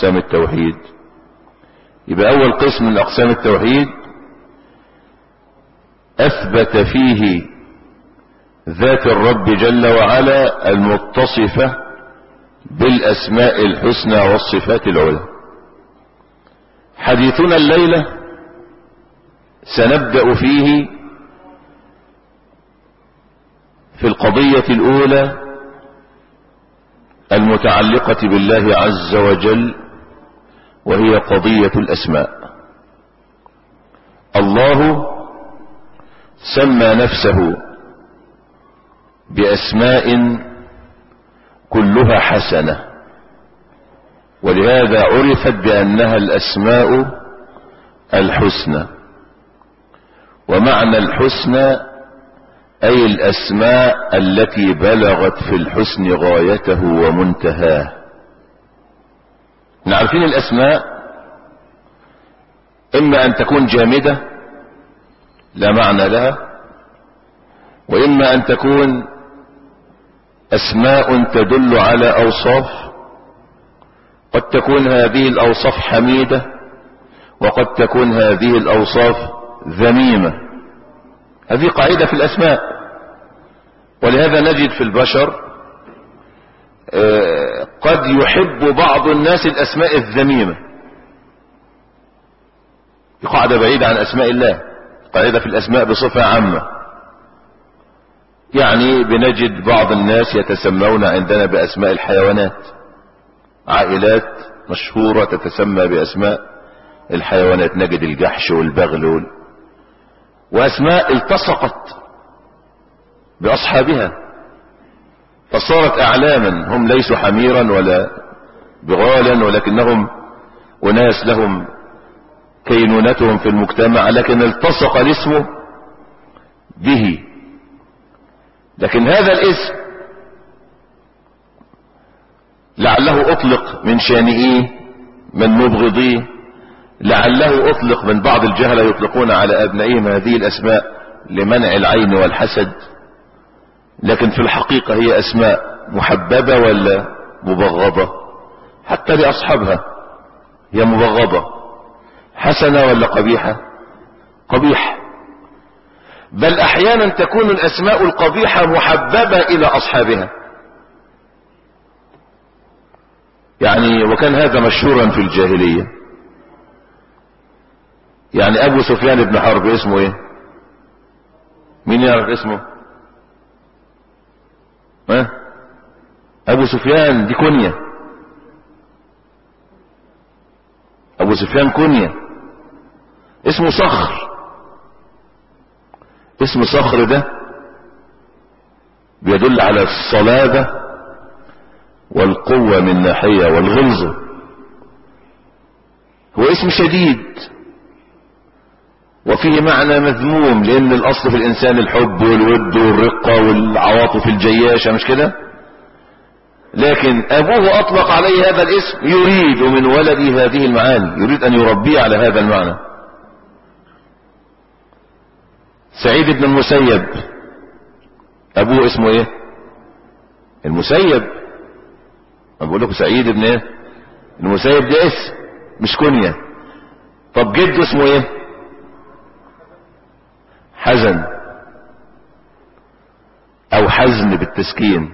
اقسام التوحيد يبقى اول قسم من اقسام التوحيد اثبت فيه ذات الرب جل وعلا المتصفة بالاسماء الحسنى والصفات العلى حديثنا الليلة سنبدأ فيه في القضية الاولى المتعلقة بالله عز وجل وهي قضية الاسماء الله سمى نفسه باسماء كلها حسنة ولهذا عرفت بانها الاسماء الحسنى ومعنى الحسنى اي الاسماء التي بلغت في الحسن غايته ومنتهاه عارفين الاسماء اما ان تكون جامدة لا معنى لها واما ان تكون اسماء تدل على اوصاف قد تكون هذه الاوصاف حميدة وقد تكون هذه الاوصاف ذميمة هذه قاعدة في الاسماء ولهذا نجد في البشر قد يحب بعض الناس الاسماء الذميمة دي قاعدة بعيدة عن اسماء الله قاعدة في الاسماء بصفة عامة يعني بنجد بعض الناس يتسمون عندنا باسماء الحيوانات عائلات مشهورة تتسمى باسماء الحيوانات نجد الجحش والبغل وال... واسماء التصقت باصحابها فصارت اعلاما هم ليسوا حميرا ولا بغالا ولكنهم اناس لهم كينونتهم في المجتمع لكن التصق الاسم به لكن هذا الاسم لعله اطلق من شانئيه من مبغضيه لعله اطلق من بعض الجهلة يطلقون على ابنائهم هذه الاسماء لمنع العين والحسد لكن في الحقيقة هي اسماء محببة ولا مبغضة حتى لاصحابها هي مبغضة حسنة ولا قبيحة قبيحة بل احيانا تكون الاسماء القبيحة محببة الى اصحابها يعني وكان هذا مشهورا في الجاهلية يعني ابو سفيان بن حرب اسمه ايه مين يعرف اسمه ها ابو سفيان دي كنية ابو سفيان كنية اسمه صخر اسم صخر ده بيدل على الصلابة والقوة من ناحية والغلظة هو اسم شديد وفيه معنى مذموم لان الاصل في الانسان الحب والود والرقة والعواطف الجياشة مش كده لكن ابوه اطلق عليه هذا الاسم يريد من ولده هذه المعاني يريد ان يربيه على هذا المعنى سعيد بن المسيب ابوه اسمه ايه المسيب ما بقول لكم سعيد بن ايه المسيب ده اسم مش كنية طب جده اسمه ايه حزن او حزن بالتسكين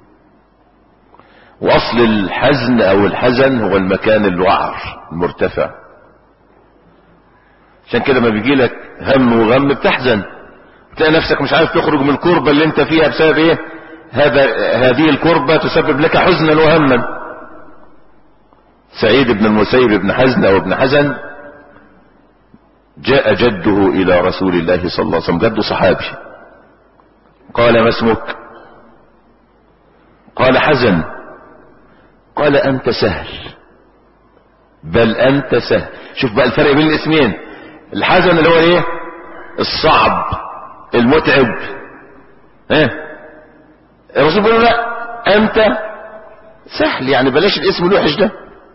واصل الحزن او الحزن هو المكان الوعر المرتفع عشان كده ما بيجي لك هم وغم بتحزن تلاقي نفسك مش عارف تخرج من الكربة اللي انت فيها بسبب ايه هذا هذه الكربة تسبب لك حزنا وهما سعيد بن المسيب بن حزن او ابن حزن جاء جده الى رسول الله صلى الله عليه وسلم جده صحابي قال ما اسمك قال حزن قال انت سهل بل انت سهل شوف بقى الفرق بين الاسمين الحزن اللي هو ايه الصعب المتعب ايه الرسول بيقول لا انت سهل يعني بلاش الاسم الوحش ده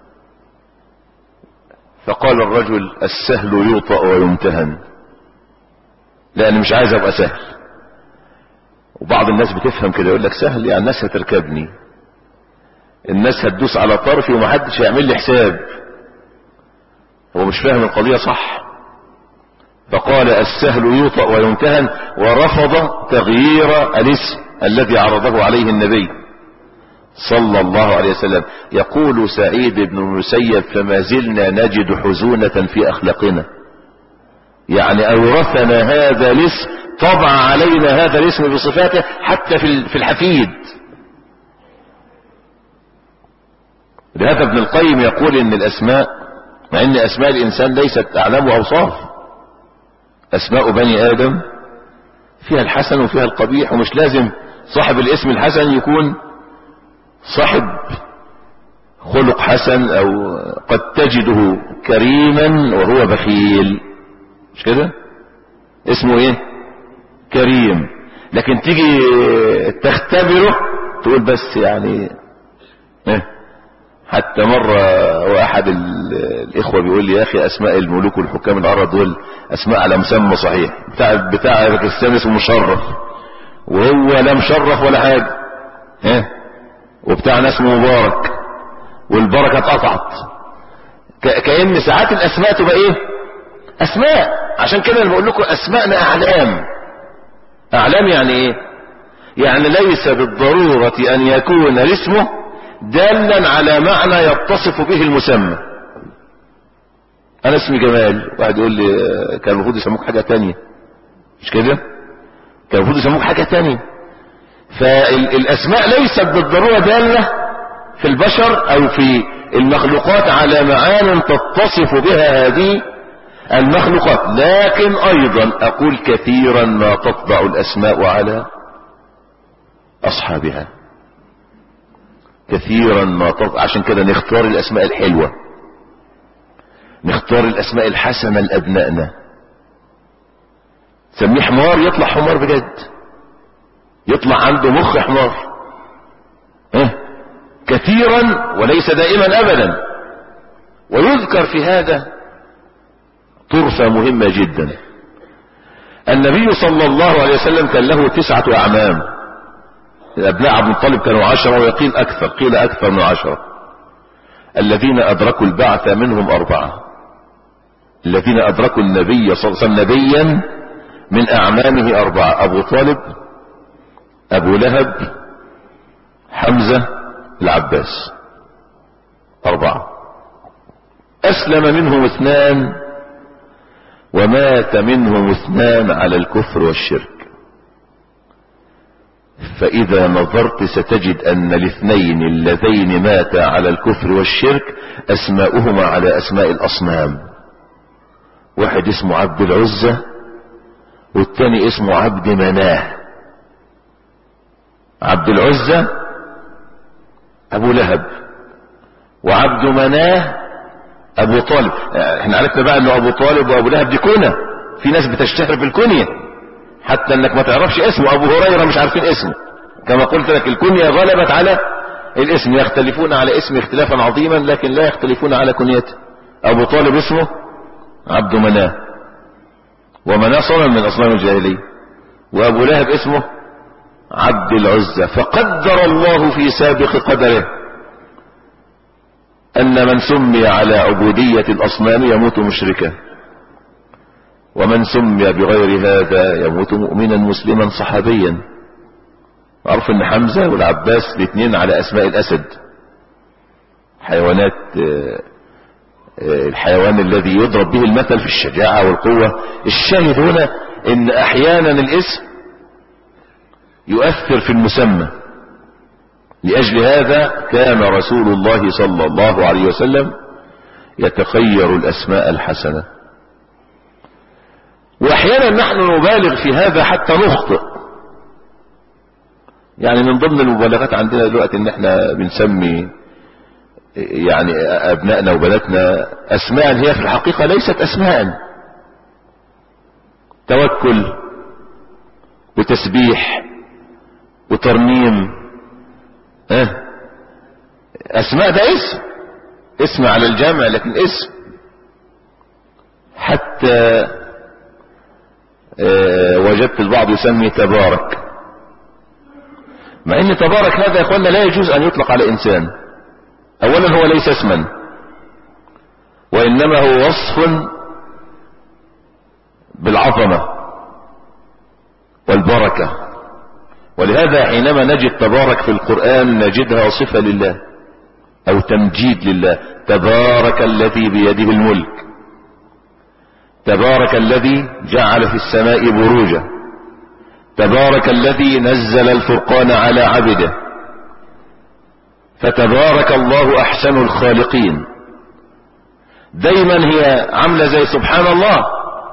فقال الرجل السهل يوطأ ويمتهن لان مش عايز ابقى سهل وبعض الناس بتفهم كده يقول لك سهل يعني الناس هتركبني الناس هتدوس على طرفي ومحدش هيعمل لي حساب هو مش فاهم القضية صح فقال السهل يوطأ ويمتهن ورفض تغيير الاسم الذي عرضه عليه النبي صلى الله عليه وسلم يقول سعيد بن المسيب فما زلنا نجد حزونة في أخلاقنا يعني أورثنا هذا الاسم طبع علينا هذا الاسم بصفاته حتى في الحفيد لهذا ابن القيم يقول ان الاسماء مع ان اسماء الانسان ليست اعلام واوصاف اسماء بني ادم فيها الحسن وفيها القبيح ومش لازم صاحب الاسم الحسن يكون صاحب خلق حسن او قد تجده كريما وهو بخيل مش كده اسمه ايه كريم لكن تيجي تختبره تقول بس يعني ايه حتى مرة واحد الاخوة بيقول لي يا اخي اسماء الملوك والحكام العرب دول اسماء على مسمى صحيح بتاع بتاع باكستان اسمه مشرف وهو لا مشرف ولا حاجة ها وبتاعنا اسمه مبارك والبركة اتقطعت كأن ساعات الاسماء تبقى ايه اسماء عشان كده انا بقول لكم اسماءنا اعلام اعلام يعني ايه يعني ليس بالضرورة ان يكون الاسم دالا على معنى يتصف به المسمى انا اسمي جمال واحد يقول لي كان المفروض يسموك حاجة تانية مش كده كان المفروض يسموك حاجة تانية فالاسماء ليست بالضرورة دالة في البشر او في المخلوقات على معان تتصف بها هذه المخلوقات لكن ايضا اقول كثيرا ما تطبع الاسماء على اصحابها كثيرا ما تطبع عشان كده نختار الاسماء الحلوة نختار الاسماء الحسنة لابنائنا سميه حمار يطلع حمار بجد يطلع عنده مخ حمار اه؟ كثيرا وليس دائما ابدا ويذكر في هذا طرفة مهمة جدا النبي صلى الله عليه وسلم كان له تسعة اعمام الابناء عبد المطلب كانوا عشرة ويقيل اكثر قيل اكثر من عشرة الذين ادركوا البعث منهم اربعة الذين ادركوا النبي صلى الله عليه وسلم نبيا من اعمامه اربعة ابو طالب ابو لهب حمزة العباس اربعة اسلم منهم اثنان ومات منهم اثنان على الكفر والشرك فاذا نظرت ستجد ان الاثنين اللذين ماتا على الكفر والشرك اسماؤهما على اسماء الاصنام واحد اسمه عبد العزة والتاني اسمه عبد مناه عبد العزة ابو لهب وعبد مناه ابو طالب احنا عرفنا بقى انه ابو طالب وابو لهب دي كنى في ناس بتشتهر بالكنية حتى انك ما تعرفش اسمه ابو هريرة مش عارفين اسمه كما قلت لك الكنية غلبت على الاسم يختلفون على اسم اختلافا عظيما لكن لا يختلفون على كنيته ابو طالب اسمه عبد مناه ومناه صنم من اصنام الجاهلية وابو لهب اسمه عبد العزة فقدر الله في سابق قدره ان من سمي على عبودية الاصنام يموت مشركا ومن سمي بغير هذا يموت مؤمنا مسلما صحابيا عرف ان حمزة والعباس الاثنين على اسماء الاسد حيوانات الحيوان الذي يضرب به المثل في الشجاعة والقوة الشاهد هنا ان احيانا الاسم يؤثر في المسمى لأجل هذا كان رسول الله صلى الله عليه وسلم يتخير الأسماء الحسنة وأحيانا نحن نبالغ في هذا حتى نخطئ يعني من ضمن المبالغات عندنا دلوقتي ان احنا بنسمي يعني ابنائنا وبناتنا اسماء هي في الحقيقة ليست اسماء توكل وتسبيح وترنيم اه اسماء ده اسم اسم على الجامع لكن اسم حتى اه وجدت البعض يسمي تبارك مع ان تبارك هذا يا اخوانا لا يجوز ان يطلق على انسان اولا هو ليس اسما وانما هو وصف بالعظمة والبركة ولهذا حينما نجد تبارك في القرآن نجدها صفة لله او تمجيد لله تبارك الذي بيده الملك تبارك الذي جعل في السماء بروجا تبارك الذي نزل الفرقان على عبده فتبارك الله احسن الخالقين دايما هي عاملة زي سبحان الله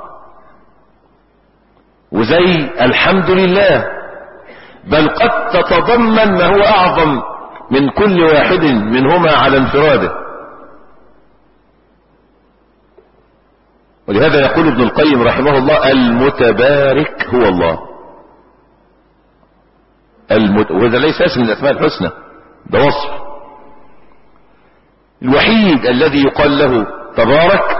وزي الحمد لله بل قد تتضمن ما هو اعظم من كل واحد منهما على انفراده ولهذا يقول ابن القيم رحمه الله المتبارك هو الله المت... وهذا ليس اسم من الاسماء الحسنى ده وصف الوحيد الذي يقال له تبارك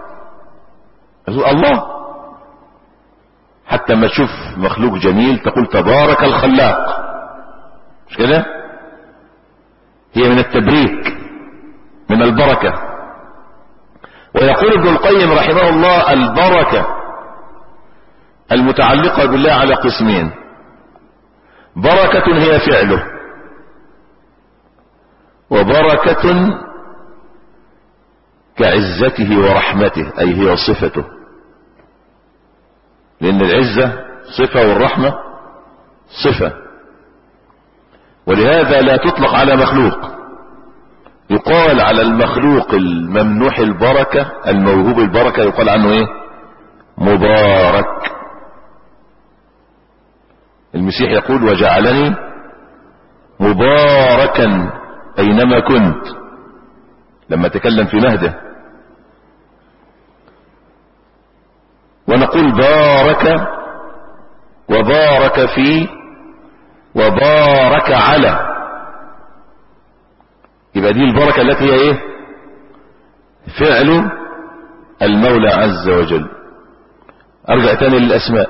الله حتى ما تشوف مخلوق جميل تقول تبارك الخلاق مش كده هي من التبريك من البركة ويقول ابن القيم رحمه الله البركة المتعلقة بالله على قسمين بركة هي فعله وبركة كعزته ورحمته أي هي صفته لأن العزة صفة والرحمة صفة ولهذا لا تطلق على مخلوق يقال على المخلوق الممنوح البركة الموهوب البركة يقال عنه ايه مبارك المسيح يقول وجعلني مباركا اينما كنت لما تكلم في مهده ونقول بارك وبارك في وبارك على يبقى دي البركة التي هي ايه فعل المولى عز وجل ارجع تاني للاسماء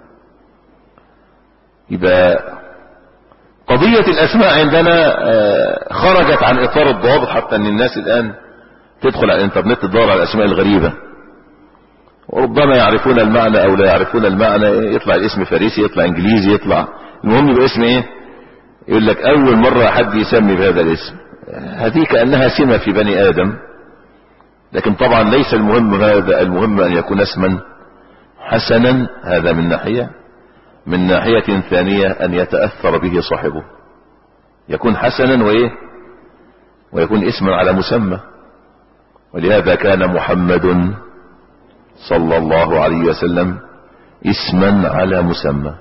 يبقى قضية الاسماء عندنا خرجت عن اطار الضوابط حتى ان الناس الان تدخل على الانترنت تدور على الاسماء الغريبة وربما يعرفون المعنى او لا يعرفون المعنى يطلع الاسم فارسي يطلع انجليزي يطلع المهم يبقى اسم ايه يقول لك اول مرة حد يسمي بهذا الاسم هذه كأنها سمة في بني ادم لكن طبعا ليس المهم هذا المهم ان يكون اسما حسنا هذا من ناحية من ناحية ثانية ان يتأثر به صاحبه يكون حسنا وايه ويكون اسما على مسمى ولهذا كان محمد صلى الله عليه وسلم اسما على مسمى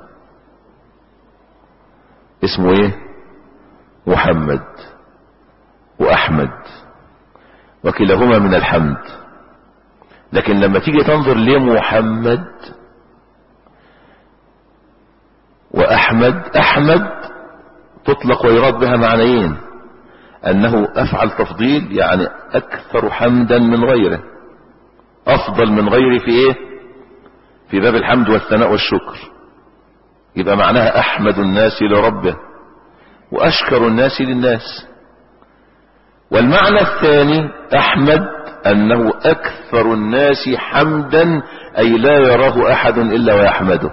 اسمه ايه محمد واحمد وكلاهما من الحمد لكن لما تيجي تنظر لمحمد واحمد احمد تطلق ويراد بها معنيين انه افعل تفضيل يعني اكثر حمدا من غيره افضل من غيره في ايه في باب الحمد والثناء والشكر يبقى معناها احمد الناس لربه واشكر الناس للناس والمعنى الثاني احمد انه اكثر الناس حمدا اي لا يراه احد الا ويحمده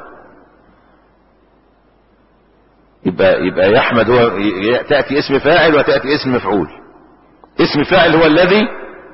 يبقى يبقى يحمد هو تاتي اسم فاعل وتاتي اسم مفعول اسم فاعل هو الذي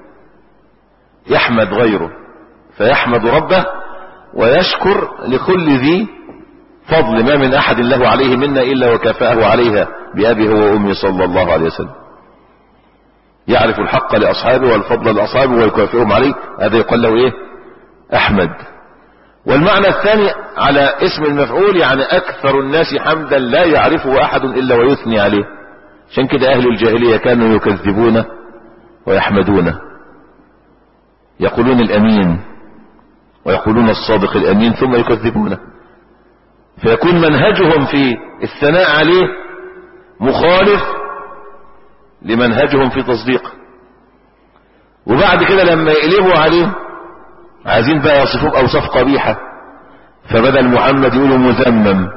يحمد غيره فيحمد ربه ويشكر لكل ذي فضل ما من احد له عليه منا الا وكافاه عليها بابي هو وامي صلى الله عليه وسلم يعرف الحق لاصحابه والفضل لاصحابه ويكافئهم عليه هذا يقال له ايه احمد والمعنى الثاني على اسم المفعول يعني اكثر الناس حمدا لا يعرفه احد الا ويثني عليه عشان كده اهل الجاهلية كانوا يكذبون ويحمدونه يقولون الامين ويقولون الصادق الامين ثم يكذبونه فيكون منهجهم في الثناء عليه مخالف لمنهجهم في تصديقه وبعد كده لما يقلبوا عليه عايزين بقى يصفوه بأوصاف قبيحة فبدل محمد يقولوا مذمم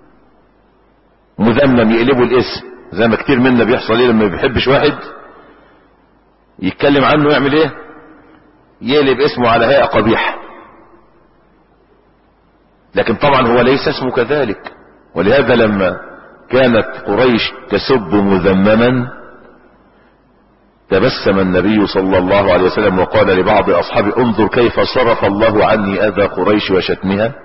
مذمم يقلبوا الاسم زي ما كتير منا بيحصل ايه لما بيحبش واحد يتكلم عنه يعمل ايه يقلب اسمه على هيئة قبيحة لكن طبعا هو ليس اسمه كذلك ولهذا لما كانت قريش تسب مذمما تبسم النبي صلى الله عليه وسلم وقال لبعض أصحابه انظر كيف صرف الله عني أذى قريش وشتمها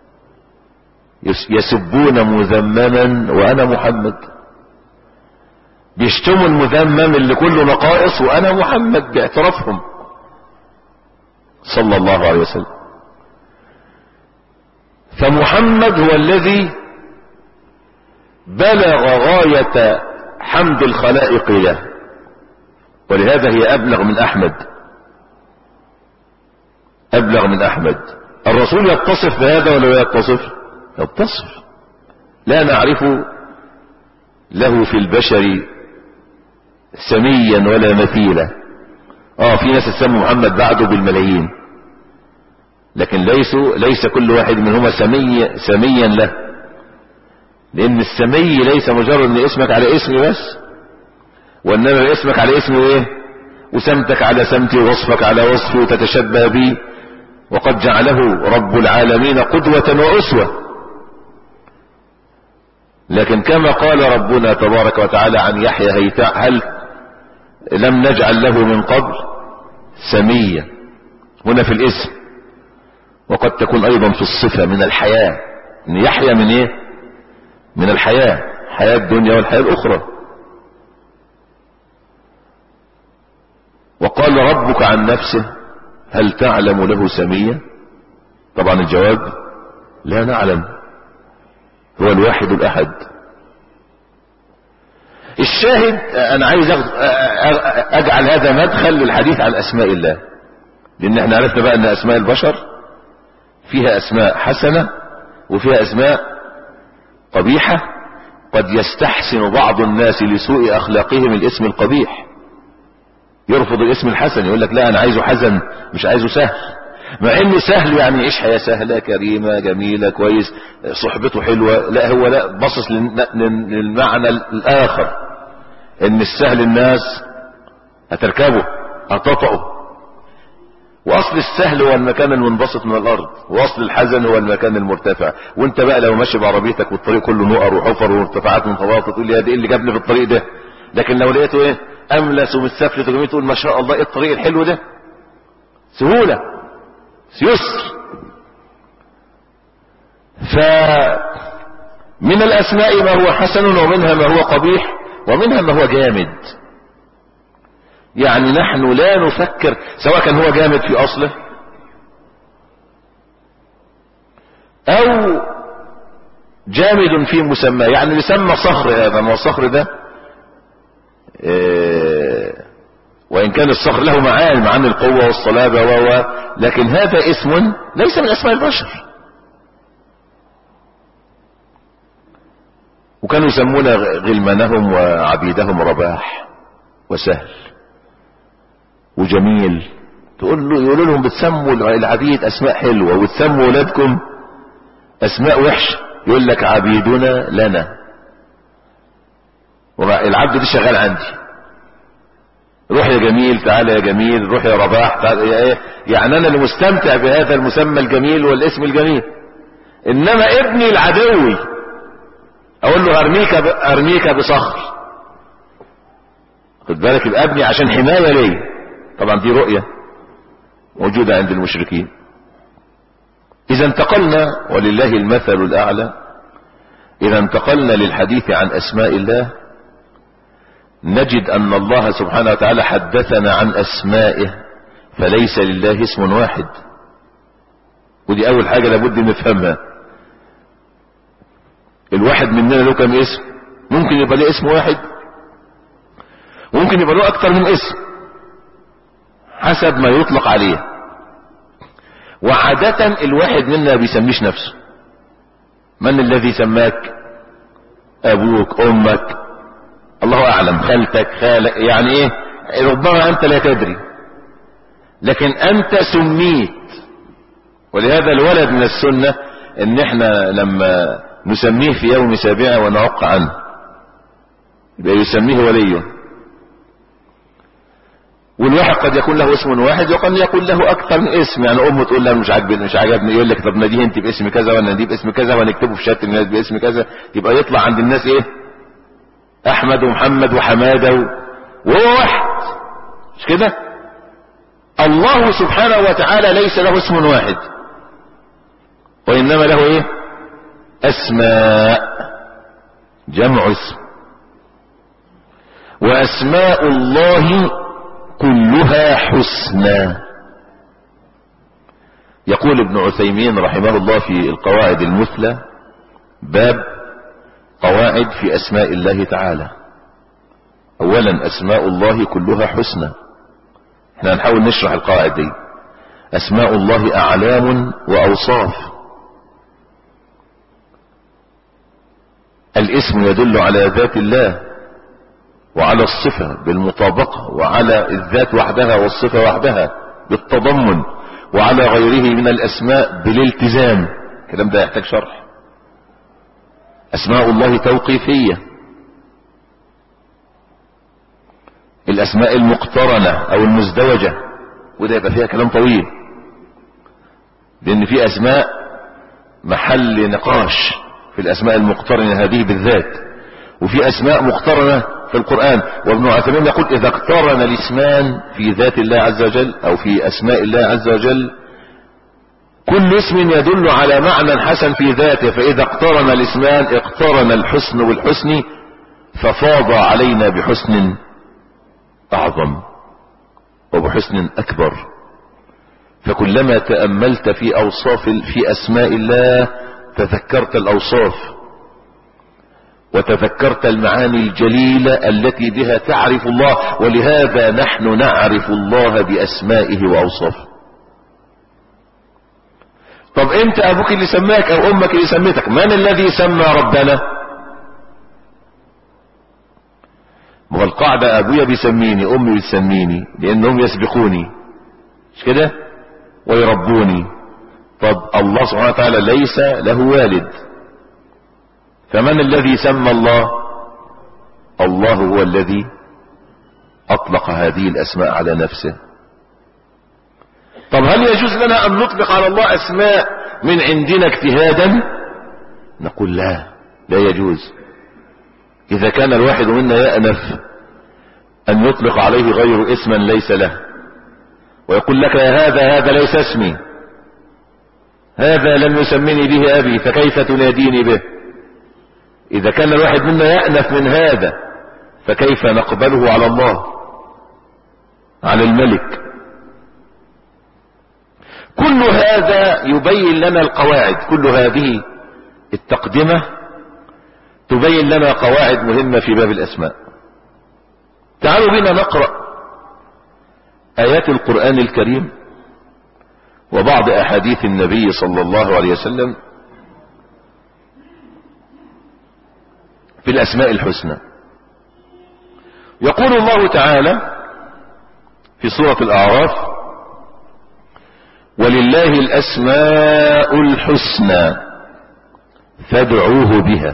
يسبون مذمما وأنا محمد بيشتموا المذمم اللي كله نقائص وأنا محمد باعترافهم صلى الله عليه وسلم فمحمد هو الذي بلغ غاية حمد الخلائق له ولهذا هي أبلغ من أحمد أبلغ من أحمد الرسول يتصف بهذا ولا لا يتصف يتصف لا نعرف له في البشر سميا ولا مثيلا اه في ناس تسمى محمد بعده بالملايين لكن ليسوا ليس كل واحد منهما سمي سميا له لان السمي ليس مجرد ان اسمك على اسمي بس وانما اسمك على اسمي ايه وسمتك على سمتي ووصفك على وصفي وتتشبه بي وقد جعله رب العالمين قدوة وأسوة لكن كما قال ربنا تبارك وتعالى عن يحيى هيتاء هل لم نجعل له من قبل سميا هنا في الاسم وقد تكون ايضا في الصفة من الحياة ان يحيى من ايه من الحياة حياة الدنيا والحياة الاخرى وقال ربك عن نفسه هل تعلم له سميا طبعا الجواب لا نعلم هو الواحد الاحد الشاهد انا عايز اجعل هذا مدخل للحديث عن اسماء الله لان احنا عرفنا بقى ان اسماء البشر فيها اسماء حسنة وفيها اسماء قبيحة قد يستحسن بعض الناس لسوء اخلاقهم الاسم القبيح يرفض الاسم الحسن يقول لك لا انا عايزه حسن مش عايزه سهل مع ان سهل يعني يعيش حياة سهلة كريمة جميلة كويس صحبته حلوة لا هو لا بصص للمعنى الاخر ان السهل الناس هتركبه هتطعه واصل السهل هو المكان المنبسط من الارض واصل الحزن هو المكان المرتفع وانت بقى لو ماشي بعربيتك والطريق كله نقر وحفر وارتفاعات وانخفاضات تقول لي ده ايه اللي جابني في الطريق ده لكن لو لقيته ايه املس ومتسفلت وجميل تقول ما شاء الله ايه الطريق الحلو ده سهولة يسر فمن الاسماء ما هو حسن ومنها ما هو قبيح ومنها ما هو جامد يعني نحن لا نفكر سواء كان هو جامد في اصله او جامد في مسمى يعني يسمى صخر هذا ما الصخر ده إيه وان كان الصخر له معاني معاني القوة والصلابة و لكن هذا اسم ليس من اسماء البشر وكانوا يسمون غلمانهم وعبيدهم رباح وسهل وجميل تقول له يقولوا لهم بتسموا العبيد اسماء حلوة وتسموا ولادكم اسماء وحشة يقول لك عبيدنا لنا العبد ده شغال عندي روح يا جميل تعالى يا جميل روح يا رباح تعالى يا ايه يعني انا اللي مستمتع بهذا المسمى الجميل والاسم الجميل انما ابني العدوي اقول له ارميك ب... ارميك بصخر خد بالك يبقى ابني عشان حماية ليه طبعا دي رؤية موجودة عند المشركين اذا انتقلنا ولله المثل الاعلى اذا انتقلنا للحديث عن اسماء الله نجد ان الله سبحانه وتعالى حدثنا عن اسمائه فليس لله اسم واحد ودي اول حاجة لابد نفهمها الواحد مننا له كم اسم ممكن يبقى له اسم واحد وممكن يبقى له اكتر من اسم حسب ما يطلق عليه وعادة الواحد منا بيسميش نفسه من الذي سماك ابوك امك الله اعلم خالتك خالك يعني ايه ربما انت لا تدري لكن انت سميت ولهذا الولد من السنة ان احنا لما نسميه في يوم سابعه ونعق عنه يبقى يسميه وليه والواحد قد يكون له اسم واحد وقد يكون له اكثر من اسم يعني امه تقول له مش عاجبني مش عاجبني يقول لك طب ناديه انت باسم كذا وانا ناديه باسم كذا ونكتبه في شهاده الميلاد باسم كذا يبقى يطلع عند الناس ايه احمد ومحمد وحماده و... وهو واحد مش كده الله سبحانه وتعالى ليس له اسم واحد وانما له ايه اسماء جمع اسم واسماء الله كلها حسنى يقول ابن عثيمين رحمه الله في القواعد المثلى باب قواعد في اسماء الله تعالى اولا اسماء الله كلها حسنى احنا هنحاول نشرح القواعد دي اسماء الله اعلام واوصاف الاسم يدل على ذات الله وعلى الصفة بالمطابقة وعلى الذات وحدها والصفة وحدها بالتضمن وعلى غيره من الاسماء بالالتزام الكلام ده يحتاج شرح اسماء الله توقيفية الاسماء المقترنة او المزدوجة وده يبقى فيها كلام طويل لان في اسماء محل نقاش في الاسماء المقترنة هذه بالذات وفي اسماء مقترنة في القرآن وابن عثيمين يقول اذا اقترن الاسمان في ذات الله عز وجل او في اسماء الله عز وجل كل اسم يدل على معنى حسن في ذاته فاذا اقترن الاسمان اقترن الحسن بالحسن ففاض علينا بحسن اعظم وبحسن اكبر فكلما تأملت في اوصاف في اسماء الله تذكرت الاوصاف وتذكرت المعاني الجليلة التي بها تعرف الله ولهذا نحن نعرف الله باسمائه واوصافه طب انت ابوك اللي سماك او امك اللي سميتك من الذي سمى ربنا ما هو القاعدة ابويا بيسميني امي بتسميني لانهم يسبقوني مش كده ويربوني طب الله سبحانه وتعالى ليس له والد فمن الذي سمى الله الله هو الذي اطلق هذه الاسماء على نفسه طب هل يجوز لنا ان نطلق على الله اسماء من عندنا اجتهادا نقول لا لا يجوز اذا كان الواحد منا يأنف ان يطلق عليه غير اسما ليس له ويقول لك يا هذا هذا ليس اسمي هذا لم يسمني به ابي فكيف تناديني به اذا كان الواحد منا يأنف من هذا فكيف نقبله على الله على الملك كل هذا يبين لنا القواعد كل هذه التقدمة تبين لنا قواعد مهمة في باب الاسماء تعالوا بنا نقرأ ايات القرآن الكريم وبعض احاديث النبي صلى الله عليه وسلم في الاسماء الحسنى يقول الله تعالى في سورة الاعراف ولله الاسماء الحسنى فادعوه بها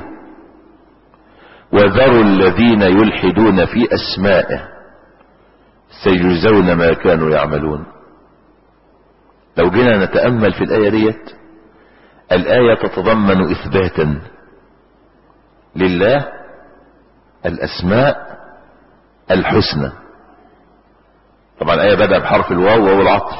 وذروا الذين يلحدون في اسمائه سيجزون ما كانوا يعملون لو جينا نتأمل في الآية ديت الآية تتضمن إثباتا لله الأسماء الحسنى طبعا الآية بدأ بحرف الواو وهو العطف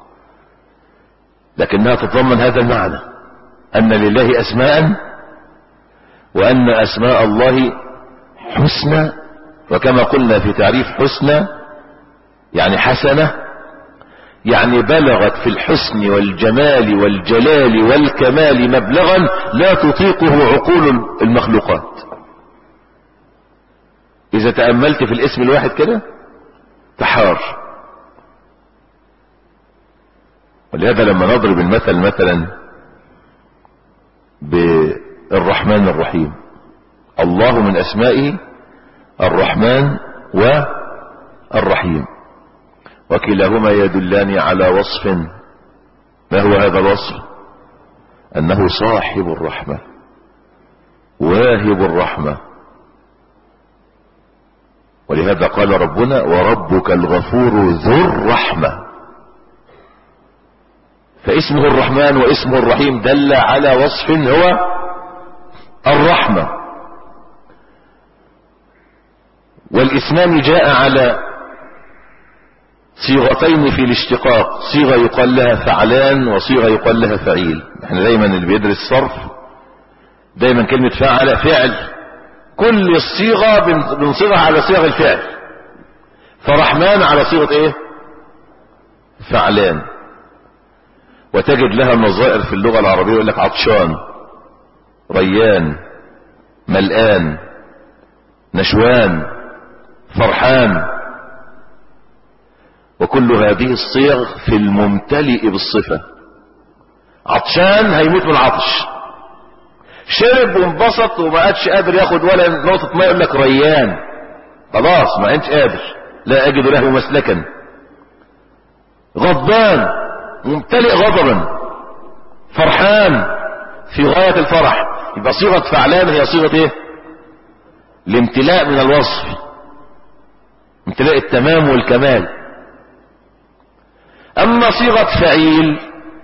لكنها تتضمن هذا المعنى أن لله أسماء وأن أسماء الله حسنى وكما قلنا في تعريف حسنى يعني حسنة يعني بلغت في الحسن والجمال والجلال والكمال مبلغا لا تطيقه عقول المخلوقات اذا تأملت في الاسم الواحد كده تحار ولهذا لما نضرب المثل مثلا بالرحمن الرحيم الله من اسمائه الرحمن والرحيم وكلاهما يدلان على وصف ما هو هذا الوصف انه صاحب الرحمة واهب الرحمة ولهذا قال ربنا وربك الغفور ذو الرحمة فاسمه الرحمن واسمه الرحيم دل على وصف هو الرحمة والاسمان جاء على صيغتين في الاشتقاق صيغة يقال لها فعلان وصيغة يقال لها فعيل احنا دايما اللي بيدرس صرف دايما كلمة فعل فعل كل الصيغة بنصيغها على صيغ الفعل فرحمن على صيغة ايه فعلان وتجد لها نظائر في اللغة العربية يقول لك عطشان ريان ملآن نشوان فرحان وكل هذه الصيغ في الممتلئ بالصفة عطشان هيموت من العطش شرب وانبسط وما قادش قادر ياخد ولا نقطة ماء يقول لك ريان خلاص ما انتش قادر لا اجد له مسلكا غضبان ممتلئ غضبا فرحان في غاية الفرح يبقى صيغة فعلان هي صيغة ايه الامتلاء من الوصف امتلاء التمام والكمال اما صيغة فعيل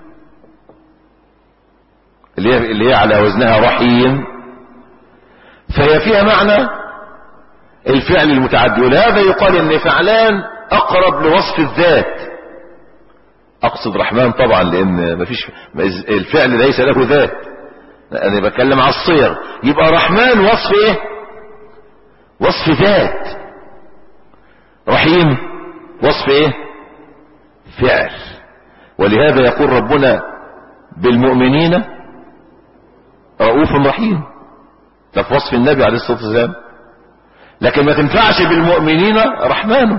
اللي هي, اللي هي على وزنها رحيم فهي فيها معنى الفعل المتعدي ولهذا يقال ان فعلان اقرب لوصف الذات اقصد رحمن طبعا لان مفيش الفعل ليس له ذات انا بتكلم على الصيغ يبقى رحمن وصف ايه وصف ذات رحيم وصف ايه فعل ولهذا يقول ربنا بالمؤمنين رؤوف رحيم ده في وصف النبي عليه الصلاة والسلام لكن ما تنفعش بالمؤمنين رحمن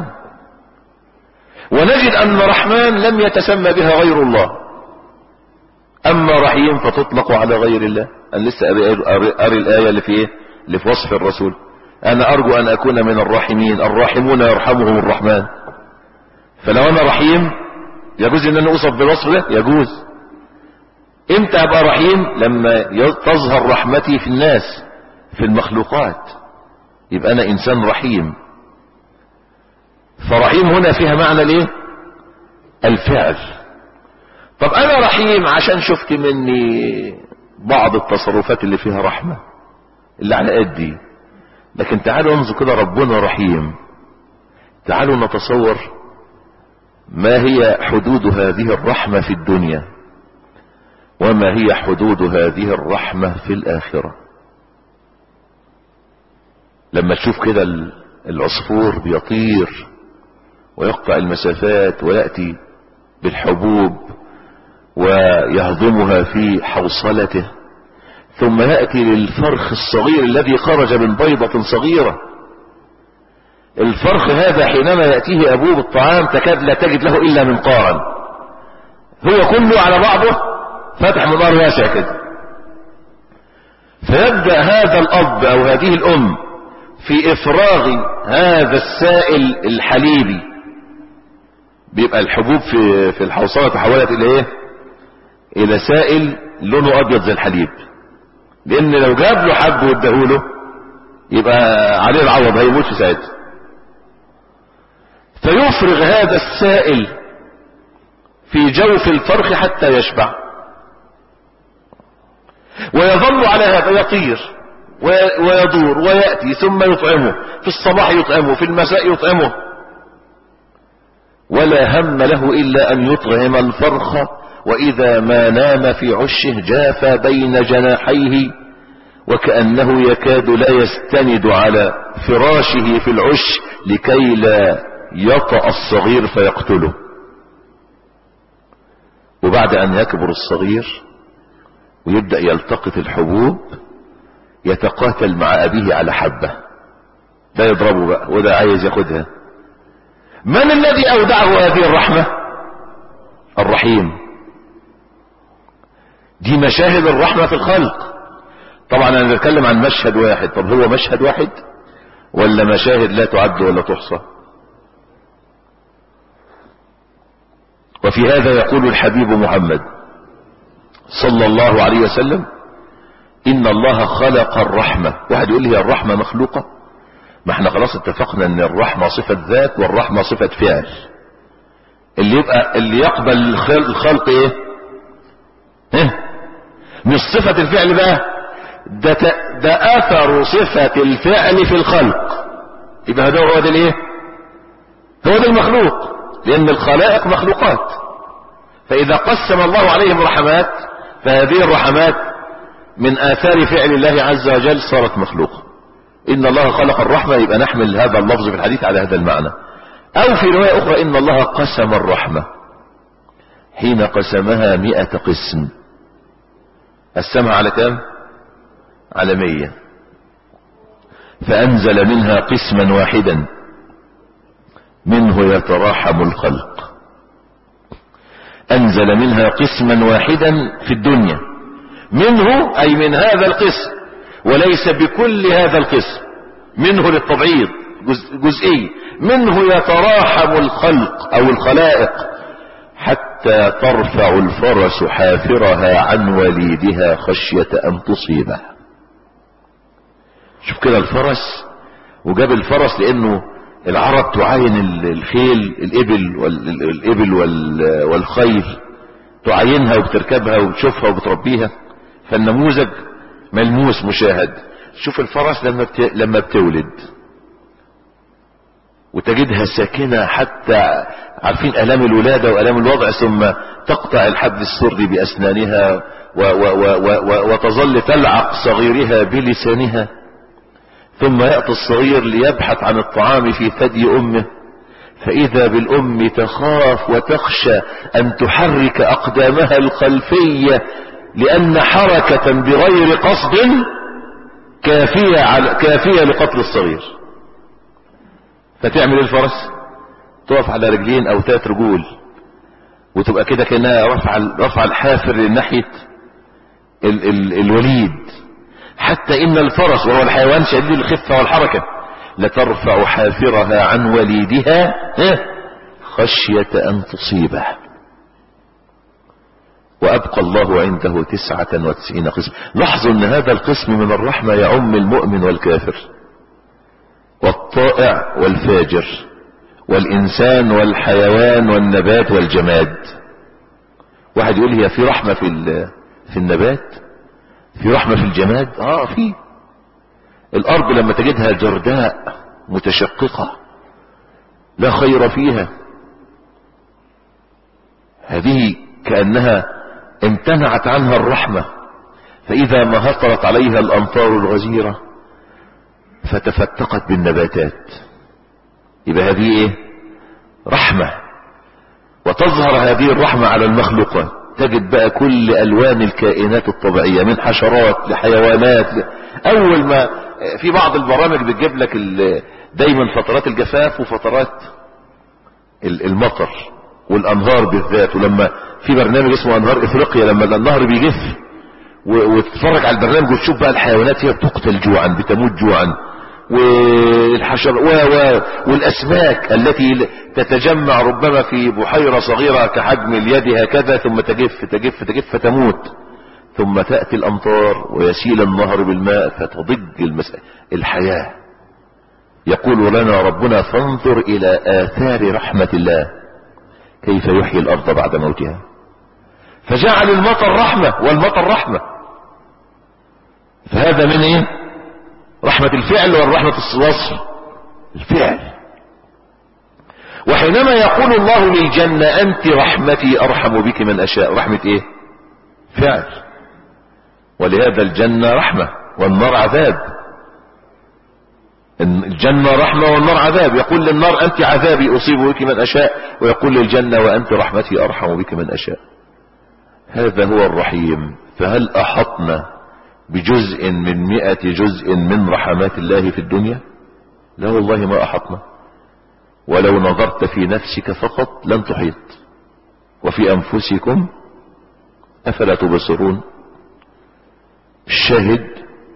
ونجد ان رحمن لم يتسمى بها غير الله اما رحيم فتطلق على غير الله انا لسه أري, أري, أري الآية اللي في ايه اللي في وصف الرسول انا ارجو ان اكون من الراحمين الراحمون يرحمهم الرحمن فلو انا رحيم يجوز ان انا اوصف بالوصف ده يجوز امتى ابقى رحيم لما تظهر رحمتي في الناس في المخلوقات يبقى انا انسان رحيم فرحيم هنا فيها معنى الايه الفعل طب انا رحيم عشان شفت مني بعض التصرفات اللي فيها رحمة اللي على قدي لكن تعالوا انظروا كده ربنا رحيم تعالوا نتصور ما هي حدود هذه الرحمة في الدنيا وما هي حدود هذه الرحمة في الآخرة لما تشوف كده العصفور بيطير ويقطع المسافات ويأتي بالحبوب ويهضمها في حوصلته ثم يأتي للفرخ الصغير الذي خرج من بيضة صغيرة الفرخ هذا حينما يأتيه أبوه بالطعام تكاد لا تجد له إلا منقارا هو كله على بعضه فتح منقار واسع كده فيبدأ هذا الأب أو هذه الأم في إفراغ هذا السائل الحليبي بيبقى الحبوب في في الحوصلة تحولت إلى إيه؟ إلى سائل لونه أبيض زي الحليب لأن لو جاب له حب واداهوله يبقى عليه العوض هيموت في ساعتها فيفرغ هذا السائل في جوف الفرخ حتى يشبع ويظل على هذا يطير ويدور ويأتي ثم يطعمه في الصباح يطعمه في المساء يطعمه ولا هم له إلا أن يطعم الفرخ وإذا ما نام في عشه جاف بين جناحيه وكأنه يكاد لا يستند على فراشه في العش لكي لا يطأ الصغير فيقتله وبعد أن يكبر الصغير ويبدأ يلتقط الحبوب يتقاتل مع أبيه على حبة ده يضربه بقى وده عايز ياخدها من الذي أودعه هذه الرحمة الرحيم دي مشاهد الرحمة في الخلق طبعا أنا بتكلم عن مشهد واحد طب هو مشهد واحد ولا مشاهد لا تعد ولا تحصى وفي هذا يقول الحبيب محمد صلى الله عليه وسلم إن الله خلق الرحمة واحد يقول لي هي الرحمة مخلوقة ما احنا خلاص اتفقنا ان الرحمة صفة ذات والرحمة صفة فعل اللي يبقى اللي يقبل الخلق, الخلق ايه ايه مش صفة الفعل بقى ده, ده اثر صفة الفعل في الخلق يبقى ده هو ده الايه هو ده المخلوق لان الخلائق مخلوقات فاذا قسم الله عليهم رحمات فهذه الرحمات من آثار فعل الله عز وجل صارت مخلوقة إن الله خلق الرحمة يبقى نحمل هذا اللفظ في الحديث على هذا المعنى أو في رواية أخرى إن الله قسم الرحمة حين قسمها مئة قسم قسمها على كم على مية فأنزل منها قسما واحدا منه يتراحم الخلق أنزل منها قسما واحدا في الدنيا منه أي من هذا القسم وليس بكل هذا القسم منه للتبعيض جزئي منه يتراحم الخلق أو الخلائق حتى ترفع الفرس حافرها عن وليدها خشية أن تصيبه شوف كده الفرس وجاب الفرس لأنه العرب تعاين الخيل الإبل والإبل والخيل تعاينها وبتركبها وبتشوفها وبتربيها فالنموذج ملموس مشاهد شوف الفرس لما بت... لما بتولد وتجدها ساكنة حتى عارفين ألام الولادة وألام الوضع ثم تقطع الحبل السري بأسنانها و... و... و... و... وتظل تلعق صغيرها بلسانها ثم يأتي الصغير ليبحث عن الطعام في ثدي أمه فإذا بالأم تخاف وتخشى أن تحرك أقدامها الخلفية لأن حركة بغير قصد كافية, على كافية لقتل الصغير فتعمل الفرس تقف على رجلين أو ثلاث رجول وتبقى كده كأنها رفع, رفع الحافر لناحية ال ال الوليد حتى إن الفرس وهو الحيوان شديد الخفة والحركة لترفع حافرها عن وليدها خشية أن تصيبه وأبقى الله عنده تسعة وتسعين قسم لاحظوا أن هذا القسم من الرحمة يعم المؤمن والكافر والطائع والفاجر والإنسان والحيوان والنبات والجماد واحد يقول هي في رحمة في, في النبات في رحمة في الجماد آه في الأرض لما تجدها جرداء متشققة لا خير فيها هذه كأنها امتنعت عنها الرحمة فإذا ما هطلت عليها الأمطار الغزيرة فتفتقت بالنباتات يبقى هذه ايه رحمة وتظهر هذه الرحمة على المخلوقات تجد بقى كل ألوان الكائنات الطبيعية من حشرات لحيوانات ل... أول ما في بعض البرامج بتجيب لك دايما فترات الجفاف وفترات المطر والأنهار بالذات ولما في برنامج اسمه أنهار إفريقيا لما النهر بيجف وتتفرج على البرنامج وتشوف بقى الحيوانات هي بتقتل جوعا بتموت جوعا والحشر و و والأسماك التي تتجمع ربما في بحيرة صغيرة كحجم اليد هكذا ثم تجف تجف تجف فتموت ثم تأتي الأمطار ويسيل النهر بالماء فتضج المسألة الحياة يقول لنا ربنا فانظر إلى آثار رحمة الله كيف يحيي الأرض بعد موتها فجعل المطر رحمة والمطر رحمة فهذا من ايه رحمة الفعل والرحمة الوصف الفعل وحينما يقول الله للجنة أنت رحمتي أرحم بك من أشاء رحمة إيه فعل ولهذا الجنة رحمة والنار عذاب الجنة رحمة والنار عذاب يقول للنار أنت عذابي أصيب بك من أشاء ويقول للجنة وأنت رحمتي أرحم بك من أشاء هذا هو الرحيم فهل أحطنا بجزء من مئة جزء من رحمات الله في الدنيا لا والله ما أحطنا ولو نظرت في نفسك فقط لن تحيط وفي أنفسكم أفلا تبصرون الشاهد